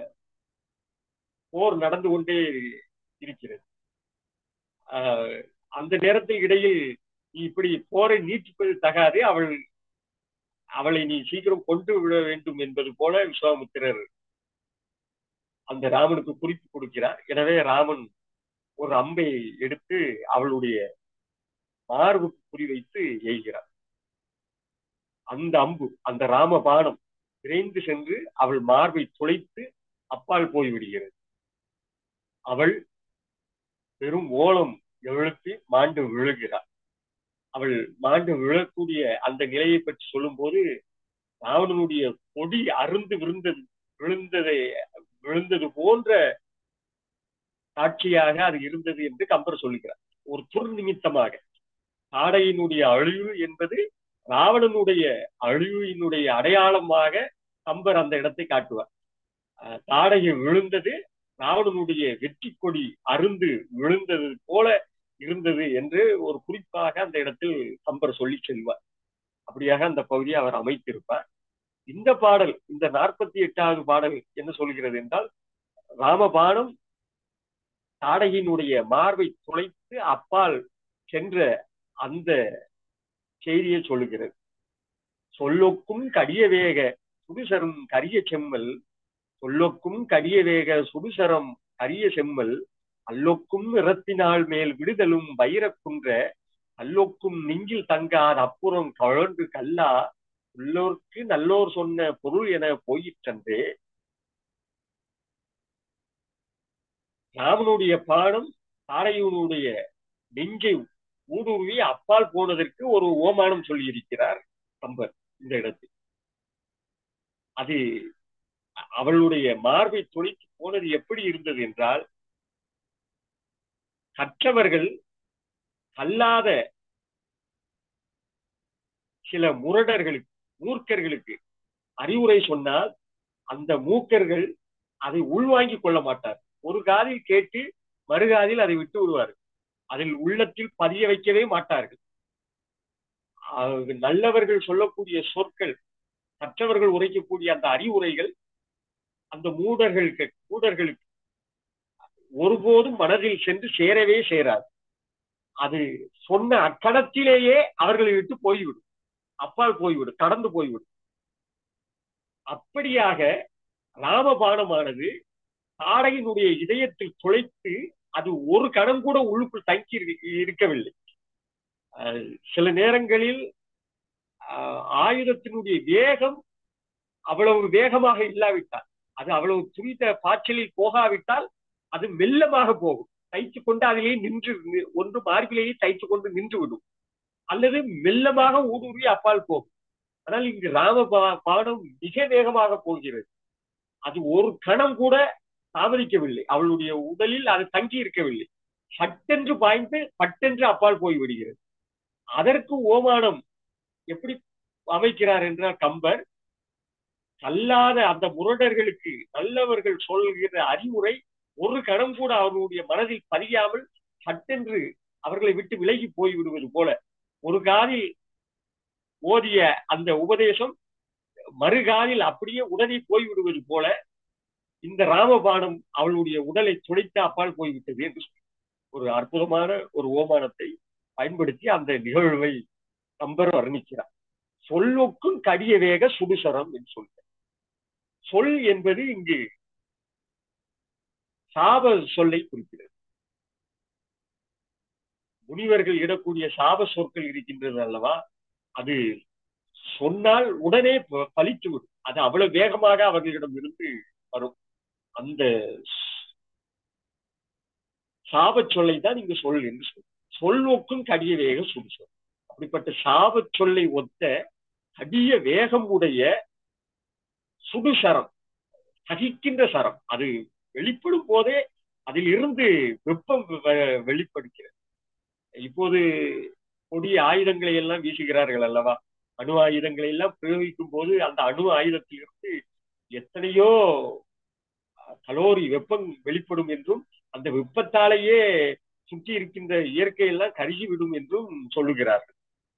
போர் நடந்து கொண்டே இருக்கிறது ஆஹ் அந்த நேரத்தில் இடையில் நீ இப்படி போரை நீட்டிப்பது தகாது அவள் அவளை நீ சீக்கிரம் கொண்டு விட வேண்டும் என்பது போல விஸ்வாமித்திரர் அந்த ராமனுக்கு குறிப்பு கொடுக்கிறார் எனவே ராமன் ஒரு அம்பை எடுத்து அவளுடைய மார்புக்கு குறிவைத்து எய்கிறார் அந்த அம்பு அந்த ராம பானம் விரைந்து சென்று அவள் மார்பை துளைத்து அப்பால் போய்விடுகிறது அவள் பெரும் ஓலம் எழுப்பி மாண்டு விழுகிறாள் அவள் மாண்டு விழக்கூடிய அந்த நிலையை பற்றி சொல்லும்போது ராவணனுடைய கொடி அருந்து விழுந்தது விழுந்ததை விழுந்தது போன்ற காட்சியாக அது இருந்தது என்று கம்பர் சொல்லுகிறார் ஒரு துர்நிமித்தமாக தாடையினுடைய அழிவு என்பது ராவணனுடைய அழிவினுடைய அடையாளமாக கம்பர் அந்த இடத்தை காட்டுவார் அஹ் தாடையை விழுந்தது ராவணனுடைய வெற்றி கொடி அருந்து விழுந்தது போல இருந்தது என்று ஒரு குறிப்பாக அந்த இடத்தில் கம்பர் சொல்லி செல்வார் அப்படியாக அந்த பகுதியை அவர் அமைத்திருப்பார் இந்த பாடல் இந்த நாற்பத்தி எட்டாவது பாடல் என்ன சொல்கிறது என்றால் ராமபானம் தாடகையினுடைய மார்பை துளைத்து அப்பால் சென்ற அந்த செய்தியை சொல்லுகிறது சொல்லொக்கும் கடிய வேக சுடுசரும் கரிய செம்மல் சொல்லொக்கும் கடிய வேக சுடுசரம் கரிய செம்மல் அல்லொக்கும் நிறத்தினால் மேல் விடுதலும் வைரக்குன்ற அல்லொக்கும் நெஞ்சில் தங்காத அப்புறம் கழன்று கல்லா உள்ளோர்க்கு நல்லோர் சொன்ன பொருள் என போயிற்றன்றே ராமனுடைய பாடம் தாரையனுடைய நெஞ்சை ஊடுருவி அப்பால் போனதற்கு ஒரு ஓமானம் சொல்லியிருக்கிறார் கம்பர் இந்த இடத்தில் அது அவளுடைய மார்பை துளைத்து போனது எப்படி இருந்தது என்றால் கற்றவர்கள் கல்லாத சில முரடர்களுக்கு மூர்க்கர்களுக்கு அறிவுரை சொன்னால் அந்த மூக்கர்கள் அதை உள்வாங்கிக் கொள்ள மாட்டார் ஒரு காதில் கேட்டு மறுகாதில் அதை விட்டு விடுவார்கள் அதில் உள்ளத்தில் பதிய வைக்கவே மாட்டார்கள் நல்லவர்கள் சொல்லக்கூடிய சொற்கள் கற்றவர்கள் உரைக்கக்கூடிய அந்த அறிவுரைகள் அந்த மூடர்களுக்கு மூடர்களுக்கு ஒருபோதும் மனதில் சென்று சேரவே சேராது அது சொன்ன அக்கணத்திலேயே அவர்களை விட்டு போய்விடும் அப்பால் போய்விடும் கடந்து போய்விடும் அப்படியாக ராமபானமானது தாடையினுடைய இதயத்தில் துளைத்து அது ஒரு கணம் கூட உள்ளுக்குள் தங்கி இருக்கவில்லை சில நேரங்களில் ஆயுதத்தினுடைய வேகம் அவ்வளவு வேகமாக இல்லாவிட்டால் அது அவ்வளவு துரித பாய்ச்சலில் போகாவிட்டால் அது மெல்லமாக போகும் தைத்து கொண்டு அதிலேயே நின்று ஒன்று மார்பிலேயே தைத்து கொண்டு நின்று விடும் அல்லது மெல்லமாக ஊடுருவி அப்பால் போகும் ஆனால் இங்கு ராம பாடம் மிக வேகமாக போகிறது அது ஒரு கணம் கூட தாமதிக்கவில்லை அவளுடைய உடலில் அது தங்கி இருக்கவில்லை சட்டென்று பாய்ந்து பட்டென்று அப்பால் போய் விடுகிறது அதற்கு ஓமானம் எப்படி அமைக்கிறார் என்றால் கம்பர் கல்லாத அந்த முரடர்களுக்கு நல்லவர்கள் சொல்கிற அறிவுரை ஒரு கணம் கூட அவர்களுடைய மனதில் பதியாமல் சட்டென்று அவர்களை விட்டு விலகி போய் விடுவது போல ஒரு காதில் ஓதிய அந்த உபதேசம் மறுகாலில் அப்படியே உடனே போய்விடுவது போல இந்த ராமபானம் அவளுடைய உடலை துடைத்து அப்பால் போய்விட்டது என்று ஒரு அற்புதமான ஒரு ஓமானத்தை பயன்படுத்தி அந்த நிகழ்வை நம்பர் வர்ணிக்கிறார் சொல்லொக்கும் கடிய வேக சுடுசரம் என்று சொல்ற சொல் என்பது இங்கு சாப சொல்லை குறிக்கிறது முனிவர்கள் இடக்கூடிய சாப சொற்கள் இருக்கின்றது அல்லவா அது சொன்னால் உடனே ப- பலித்துவிடும் அது அவ்வளவு வேகமாக அவர்களிடம் இருந்து வரும் அந்த சாப சொல்லை தான் இங்கு சொல் என்று சொல் சொல்வோக்கும் கடிய வேக சுடுசொல் அப்படிப்பட்ட சாப சொல்லை ஒத்த கடிய வேகம் உடைய சுடுசரம் சகிக்கின்ற சரம் அது வெளிப்படும் போதே அதில் இருந்து வெப்பம் வெ- வெளிப்படுகிறது இப்போது கொடிய ஆயுதங்களை எல்லாம் வீசுகிறார்கள் அல்லவா அணு ஆயுதங்களை எல்லாம் பிரயோகிக்கும் போது அந்த அணு ஆயுதத்திலிருந்து எத்தனையோ கலோரி வெப்பம் வெளிப்படும் என்றும் அந்த வெப்பத்தாலேயே சுற்றி இருக்கின்ற இயற்கை எல்லாம் கருகி விடும் என்றும் சொல்லுகிறார்கள்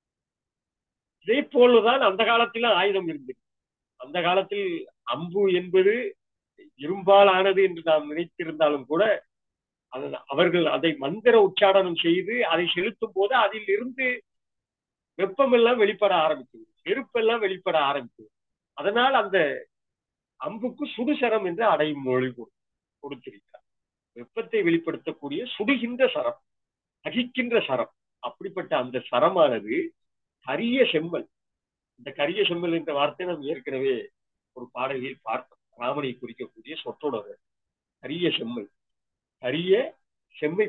இதே போலதான் அந்த காலத்திலும் ஆயுதம் இருந்தது அந்த காலத்தில் அம்பு என்பது இரும்பால் ஆனது என்று நாம் நினைத்திருந்தாலும் கூட அது- அவர்கள் அதை மந்திர உச்சாடனம் செய்து அதை செலுத்தும் போது அதில் இருந்து வெப்பம் எல்லாம் வெளிப்பட ஆரம்பித்தது நெருப்பெல்லாம் வெளிப்பட ஆரம்பித்தது அதனால் அந்த அம்புக்கு சுடுசரம் என்று அடையும் மொழி கொடு- கொடுத்திருக்கிறார் வெப்பத்தை வெளிப்படுத்தக்கூடிய சுடுகின்ற சரம் அகிக்கின்ற சரம் அப்படிப்பட்ட அந்த சரமானது கரிய செம்மல் இந்த கரிய செம்மல் என்ற வார்த்தை நாம் ஏற்கனவே ஒரு பாடலில் பார்த்தோம் ராமனை குறிக்கக்கூடிய சொற்றொடர் கரிய செம்மை கரிய செம்மை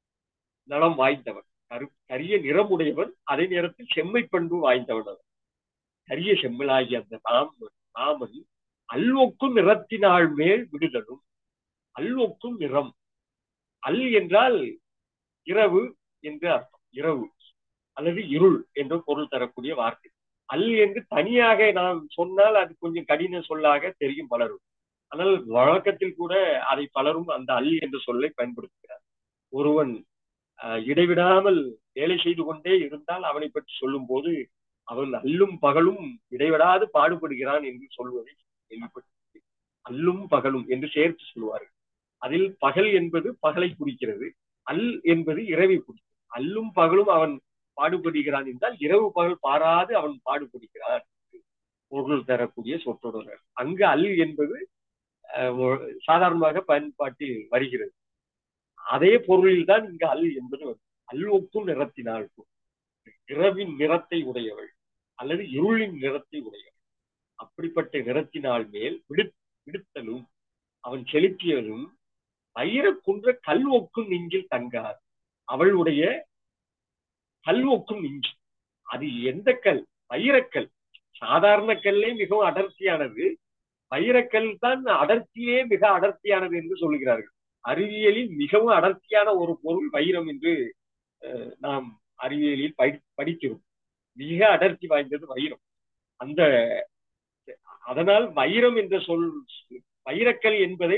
நலம் வாய்ந்தவன் கரு கரிய நிறமுடையவன் அதே நேரத்தில் செம்மை பண்பு வாய்ந்தவன் அவன் கரிய செம்மலாகிய அந்த ராமன் ராமன் அல்வொக்கும் நிறத்தினாள் மேல் விடுதலும் அல்வொக்கும் நிறம் அல் என்றால் இரவு என்று அர்த்தம் இரவு அல்லது இருள் என்ற பொருள் தரக்கூடிய வார்த்தை அல் என்று தனியாக நாம் சொன்னால் அது கொஞ்சம் கடின சொல்லாக தெரியும் பலரும் ஆனால் வழக்கத்தில் கூட அதை பலரும் அந்த அல் என்ற சொல்லை பயன்படுத்துகிறார் ஒருவன் அஹ், இடைவிடாமல் வேலை செய்து கொண்டே இருந்தால் அவனை பற்றி சொல்லும் போது அவன் அல்லும் பகலும் இடைவிடாது பாடுபடுகிறான் என்று சொல்வதை கேள்விப்பட்டிருக்கிறேன் அல்லும் பகலும் என்று சேர்த்து சொல்லுவார்கள் அதில் பகல் என்பது பகலை குறிக்கிறது அல் என்பது இரவை குறிக்கிறது அல்லும் பகலும் அவன் பாடுபடுகிறான் என்றால் இரவு பகல் பாராது அவன் பாடுபடுகிறான் என்று பொருள் தரக்கூடிய சொற்றொடர் அங்கு அல் என்பது அஹ், ஒரு- சாதாரணமாக பயன்பாட்டில் வருகிறது அதே பொருளில் தான் இங்கு அல் என்பது வருது அல்வொக்கும் நிறத்தினாள் இரவின் நிறத்தை உடையவள் அல்லது இருளின் நிறத்தை உடையவள் அப்படிப்பட்ட நிறத்தினால் மேல் விடு விடுத்தலும் அவன் செலுத்தியதும் வைரக்குன்ற கல்வொக்கும் நெஞ்சில் தங்காது அவளுடைய கல்வொக்கும் நெஞ்சு அது எந்த கல் வைரக்கல் சாதாரண கல்லே மிகவும் அடர்த்தியானது வைரக்கல் தான் அடர்த்தியே மிக அடர்த்தியானது என்று சொல்லுகிறார்கள் அறிவியலில் மிகவும் அடர்த்தியான ஒரு பொருள் வைரம் என்று அஹ், நாம் அறிவியலில் படி படிக்கிறோம் மிக அடர்த்தி வாய்ந்தது வைரம் அந்த அதனால் வைரம் என்ற சொல் வைரக்கல் என்பதை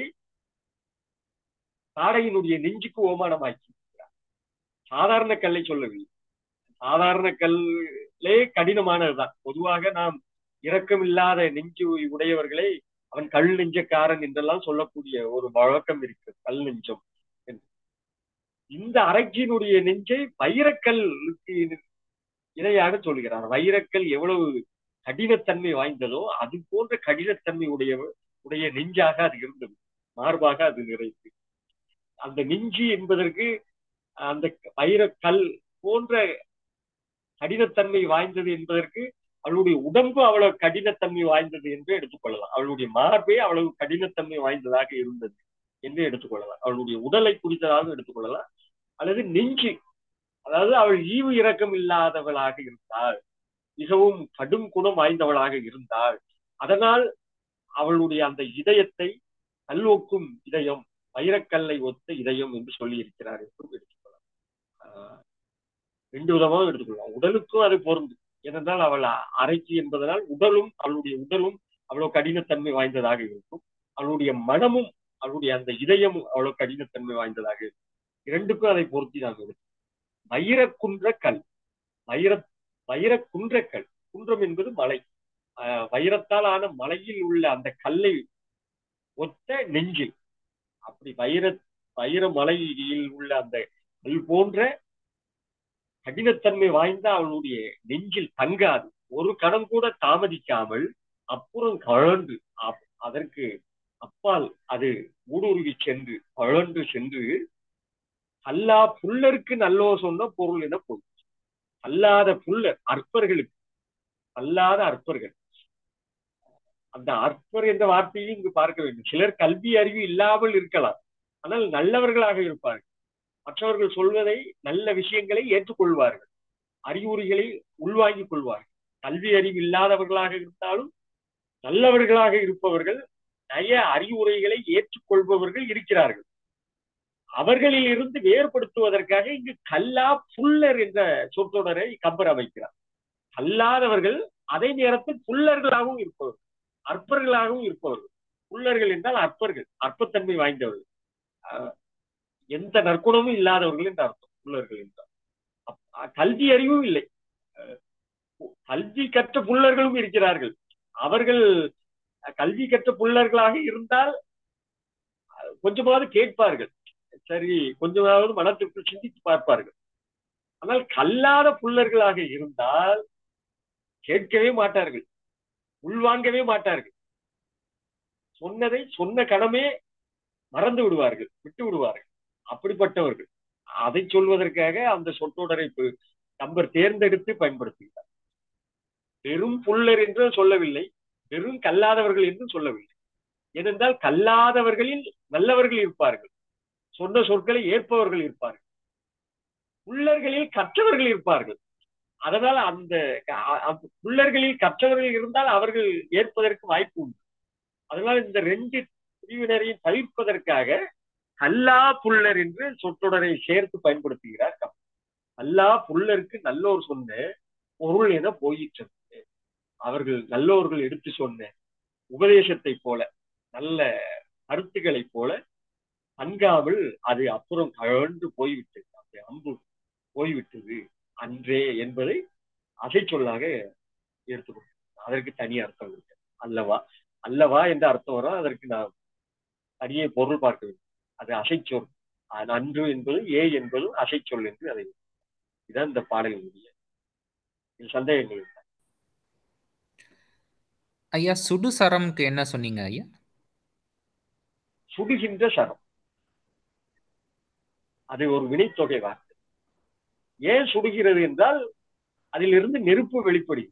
தாடையினுடைய நெஞ்சுக்கு ஓமானமாக்கி இருக்கிறார். சாதாரண கல்லை சொல்லவில்லை சாதாரண கல்லே கடினமானதுதான் பொதுவாக நாம் இரக்கமில்லாத நெஞ்சு உடையவர்களை அவன் கல் நெஞ்சக்காரன் என்றெல்லாம் சொல்லக்கூடிய ஒரு வழக்கம் இருக்கிறது கல் நெஞ்சம் என்று. இந்த அரக்கினுடைய நெஞ்சை வைரக்கல்லுக்கு இணையாக சொல்கிறார் வைரக்கல் எவ்வளவு கடினத்தன்மை வாய்ந்ததோ அது போன்ற கடினத்தன்மை உடைய உடைய நெஞ்சாக அது இருந்தது மார்பாக அது நிறைந்தது அந்த நெஞ்சு என்பதற்கு அந்த வைரக்கல் போன்ற கடினத்தன்மை வாய்ந்தது என்பதற்கு அவளுடைய உடம்பு அவ்வளவு கடினத்தன்மை வாய்ந்தது என்று எடுத்துக்கொள்ளலாம் அவளுடைய மார்பே அவ்வளவு கடினத்தன்மை வாய்ந்ததாக இருந்தது என்று எடுத்துக்கொள்ளலாம் அவளுடைய உடலை குறித்ததாக எடுத்துக்கொள்ளலாம் அல்லது நெஞ்சு அதாவது அவள் ஈவு இரக்கம் இல்லாதவளாக இருந்தாள் மிகவும் கடும் குணம் வாய்ந்தவளாக இருந்தாள் அதனால் அவளுடைய அந்த இதயத்தை கல்வொக்கும் இதயம் வைரக்கல்லை ஒத்த இதயம் என்று சொல்லி இருக்கிறார் என்றும் எடுத்துக்கொள்ளலாம் ஆஹ் ரெண்டு விதமாக எடுத்துக்கொள்ளலாம் உடலுக்கும் அது பொருந்தும் ஏனென்றால் அவள் அரைச்சி என்பதனால் உடலும் அவளுடைய உடலும் அவ்வளவு கடினத்தன்மை வாய்ந்ததாக இருக்கும் அவளுடைய மனமும் அவளுடைய அந்த இதயமும் அவ்வளவு கடினத்தன்மை வாய்ந்ததாக இருக்கும் இரண்டுக்கும் அதை பொருத்தி நாம் எடுக்கும் வைரக்குன்ற கல் வைர வைரக்குன்ற கல் குன்றம் என்பது மலை ஆஹ் வைரத்தால் ஆன மலையில் உள்ள அந்த கல்லை ஒத்த நெஞ்சில் அப்படி வைர வைர மலையில் உள்ள அந்த கல் போன்ற கடினத்தன்மை வாய்ந்த அவளுடைய நெஞ்சில் தங்காது ஒரு கணம் கூட தாமதிக்காமல் அப்புறம் கழன்று அப்- அதற்கு அப்பால் அது ஊடுருவி சென்று கழன்று சென்று அல்லா புல்லருக்கு நல்லோ சொன்ன பொருள் என பொருள் அல்லாத புல்லர் அற்பர்களுக்கு அல்லாத அற்பர்கள் அந்த அற்பர் என்ற வார்த்தையை இங்கு பார்க்க வேண்டும் சிலர் கல்வி அறிவு இல்லாமல் இருக்கலாம் ஆனால் நல்லவர்களாக இருப்பார்கள் மற்றவர்கள் சொல்வதை நல்ல விஷயங்களை ஏற்றுக்கொள்வார்கள் அறிவுரைகளை உள்வாங்கிக் கொள்வார்கள் கல்வி அறிவு இல்லாதவர்களாக இருந்தாலும் நல்லவர்களாக இருப்பவர்கள் நய அறிவுரைகளை ஏற்றுக்கொள்பவர்கள் இருக்கிறார்கள் அவர்களில் இருந்து வேறுபடுத்துவதற்காக இங்கு கல்லா புல்லர் என்ற சொற்றொடரை கம்பர் அமைக்கிறார் கல்லாதவர்கள் அதே நேரத்தில் புல்லர்களாகவும் இருப்பவர்கள் அற்பர்களாகவும் இருப்பவர்கள் புல்லர்கள் என்றால் அற்பர்கள் அற்பத்தன்மை வாய்ந்தவர்கள் ஆஹ் எந்த நற்குணமும் இல்லாதவர்கள் என்று அர்த்தம் புல்லர்கள் என்றால் அப்- கல்வி அறிவும் இல்லை ஆஹ் கல்வி கற்ற புல்லர்களும் இருக்கிறார்கள் அவர்கள் கல்வி கற்ற புல்லர்களாக இருந்தால் அஹ், கொஞ்சமாவது கேட்பார்கள் சரி கொஞ்சமாவது மனத்திற்கு சிந்தித்து பார்ப்பார்கள் ஆனால் கல்லாத புல்லர்களாக இருந்தால் கேட்கவே மாட்டார்கள் உள்வாங்கவே மாட்டார்கள் சொன்னதை சொன்ன கடமே மறந்து விடுவார்கள் விட்டு விடுவார்கள் அப்படிப்பட்டவர்கள் அதை சொல்வதற்காக அந்த சொற்றொடரை இப்ப நம்பர் தேர்ந்தெடுத்து பயன்படுத்துகிறார் வெறும் புல்லர் என்று சொல்லவில்லை வெறும் கல்லாதவர்கள் என்று சொல்லவில்லை ஏனென்றால் கல்லாதவர்களில் நல்லவர்கள் இருப்பார்கள் சொன்ன சொற்களை ஏற்பவர்கள் இருப்பார்கள் புல்லர்களில் கற்றவர்கள் இருப்பார்கள் அதனால் அந்த அ- அந்த புல்லர்களில் கற்றவர்கள் இருந்தால் அவர்கள் ஏற்பதற்கு வாய்ப்பு உண்டு அதனால் இந்த ரெண்டு பிரிவினரையும் தவிர்ப்பதற்காக கல்லா புல்லர் என்று சொற்றொடரை சேர்த்து பயன்படுத்துகிறார் கம்பர். கல்லா புல்லருக்கு நல்லோர் சொன்ன பொருள் என போயிற்றது அவர்கள் நல்லோர்கள் எடுத்து சொன்ன உபதேசத்தை போல நல்ல கருத்துக்களை போல அன்காமல் அது அப்புறம் கழன்று போய்விட்டது அந்த அம்பு போய்விட்டது அன்றே என்பதை அசை சொல்லாக எடுத்துக்கொண்டோம் அதற்கு தனி அர்த்தம் இருக்கு அல்லவா அல்லவா என்ற அர்த்தம் வரும் அதற்கு நாம் தனியே பொருள் பார்க்க வேண்டும் அது அசைச்சொல் அது அன்று என்பது ஏ என்பதும் அசைச்சொல் என்று அதை இதான் இந்த பாடலினுடைய இது சந்தேகங்கள் இல்லை. ஐயா சுடு சரம்க்கு என்ன சொன்னீங்க ஐயா சுடுகின்ற சரம் அது ஒரு வினைத்தொகை வார்த்தை ஏன் சுடுகிறது என்றால் அதிலிருந்து நெருப்பு வெளிப்படுகிறது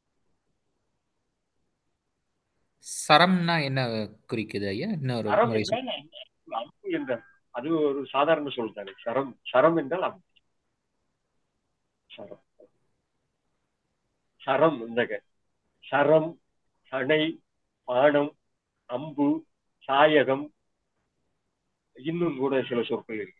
சரம்னா என்ன குறிக்குது ஐயா இன்னொரு சரம் முறை சொல் என்றால் அம்பு என்ற அது ஒரு சாதாரண சொல் தானே சரம் சரம் என்றால் அம்பு சரம் சரம் இந்த க- சரம் சடை பானம் அம்பு சாயகம் இன்னும் கூட சில சொற்கள் இருக்கு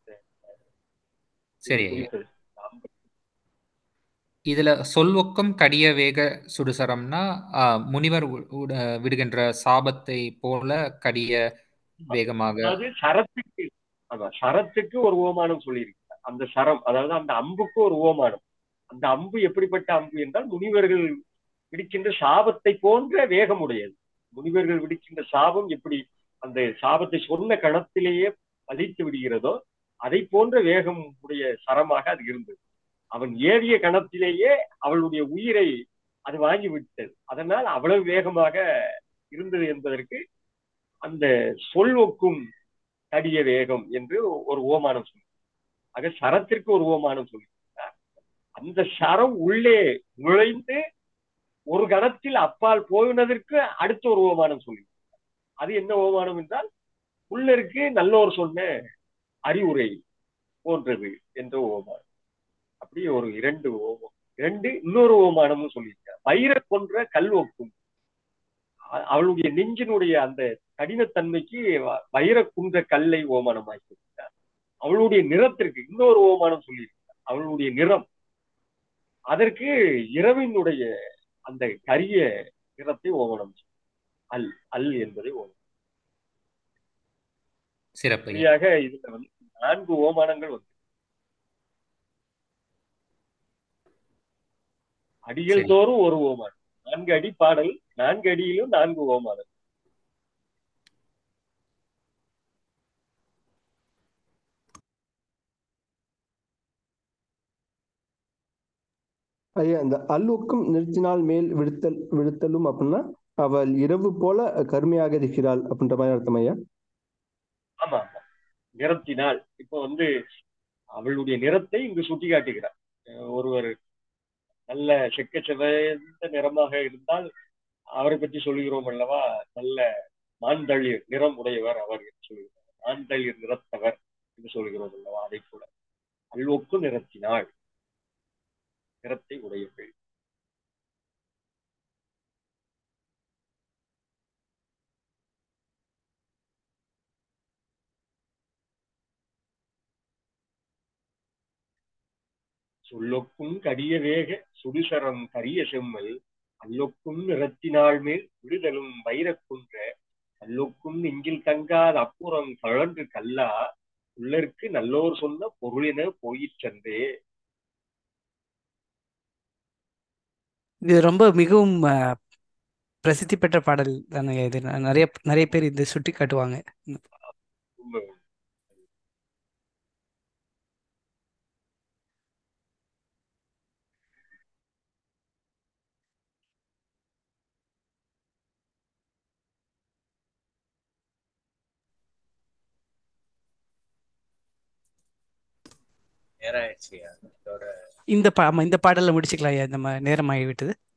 சரி ஐயா குறிப்பது. அம்பு. இதுல சொல்வொக்கம் கடிய வேக சுடுசரம்னா ஆ, முனிவர் உ- உட- விடுகின்ற சாபத்தை போல கடிய வேகமாக அதாவது சரத்துக்கு ஆமா சரத்துக்கு ஒரு ஓமானம் சொல்லியிருக்கு அந்த சரம் அதாவது அந்த அம்புக்கு ஒரு ஓமானம் அந்த அம்பு எப்படிப்பட்ட அம்பு என்றால் முனிவர்கள் விடுக்கின்ற சாபத்தை போன்ற வேகம் உடையது முனிவர்கள் விடுக்கின்ற சாபம் எப்படி அந்த சாபத்தை சொன்ன கணத்திலேயே பதித்து விடுகிறதோ அதை போன்ற வேகம் உடைய சரமாக அது இருந்தது அவன் ஏறிய கணத்திலேயே அவளுடைய உயிரை அது வாங்கி விட்டது அதனால் அவ்வளவு வேகமாக இருந்தது என்பதற்கு அந்த சொல் ஒக்கும் கடிய வேகம் என்று ஒரு ஓமானம் சொல்லி ஆக சரத்திற்கு ஒரு ஓமானம் சொல்லி அந்த சரம் உள்ளே நுழைந்து ஒரு கணத்தில் அப்பால் போயினதற்கு அடுத்த ஒரு ஓமானம் சொல்லி அது என்ன ஓமானம் என்றால் புல்லருக்கு நல்லோர் சொன்ன அறிவுரை போன்றது என்ற ஓமானம் அப்படி ஒரு இரண்டு ஓமம் இரண்டு இன்னொரு ஓமானமும் சொல்லியிருக்கார் வைர கொன்ற கல் ஒக்கும் அ- அவளுடைய நெஞ்சினுடைய அந்த கடினத்தன்மைக்கு வ- வைர குன்ற கல்லை ஓமானமாக்கி இருக்கிறார் அவளுடைய நிறத்திற்கு இன்னொரு ஓமானம் சொல்லியிருக்கார் அவளுடைய நிறம் அதற்கு இரவினுடைய அந்த கரிய நிறத்தை ஓமனம் செய்யும். அல் அல் என்பதை ஓமனம் சிறப்பு ஐயா சரியாக இதுல வந்து நான்கு ஓமானங்கள் வந்து அடிகள் சரி தோறும் ஒரு ஓமானம் நான்கு அடி பாடல் நான்கு அடியிலும் நான்கு ஓமானம் ஐயா இந்த அல்லுக்கும் நிறுத்தினால் மேல் விடுத்தல் விடுத்தலும் அப்படின்னா அவள் இரவு போல கருமையாக இருக்கிறாள் அப்படின்ற மாதிரி அர்த்தம் ஐயா ஆமா ஆமா நிறத்தினால் இப்போ வந்து அவளுடைய நிறத்தை இங்கு சுட்டி காட்டுகிறார் அஹ் ஒருவர் நல்ல செக்க சிவந்த நிறமாக இருந்தால் அவரை பற்றி சொல்லுகிறோம் அல்லவா நல்ல மாந்தளிர் நிறம் உடையவர் அவர் என்று சொல்லுகிறார் மாந்தளிர் நிறத்தவர் என்று சொல்லுகிறோம் அல்லவா அதை போல அல்வொக்கு நிறத்தினாள் நிறத்தை உடையவள் சொல்லொக்கும் கரிய வேக சுடுசரம் கரிய செம்மல் அல்லொக்கும் நிறத்தினாள் மேல் விடுதலும் வைரக்குன்ற கல்லொக்கும் நெஞ்சில் தங்காத அப்புறம் கழன்று கல்லா உள்ளருக்கு நல்லோர் சொன்ன பொருளின போயிற்றன்றே இது ரொம்ப மிகவும் அஹ், பிரசித்தி பெற்ற பாடல் தானே இது ந- நிறைய நிறைய பேர் இதை சுட்டி காட்டுவாங்க உண்மை உண்மை. நேரம் ஆயிடுச்சு இதோட இந்த பா ஆமா, இந்த பாடலை முடிச்சுக்கலாம் ஐயா நம்ம நேரமாகி விட்டது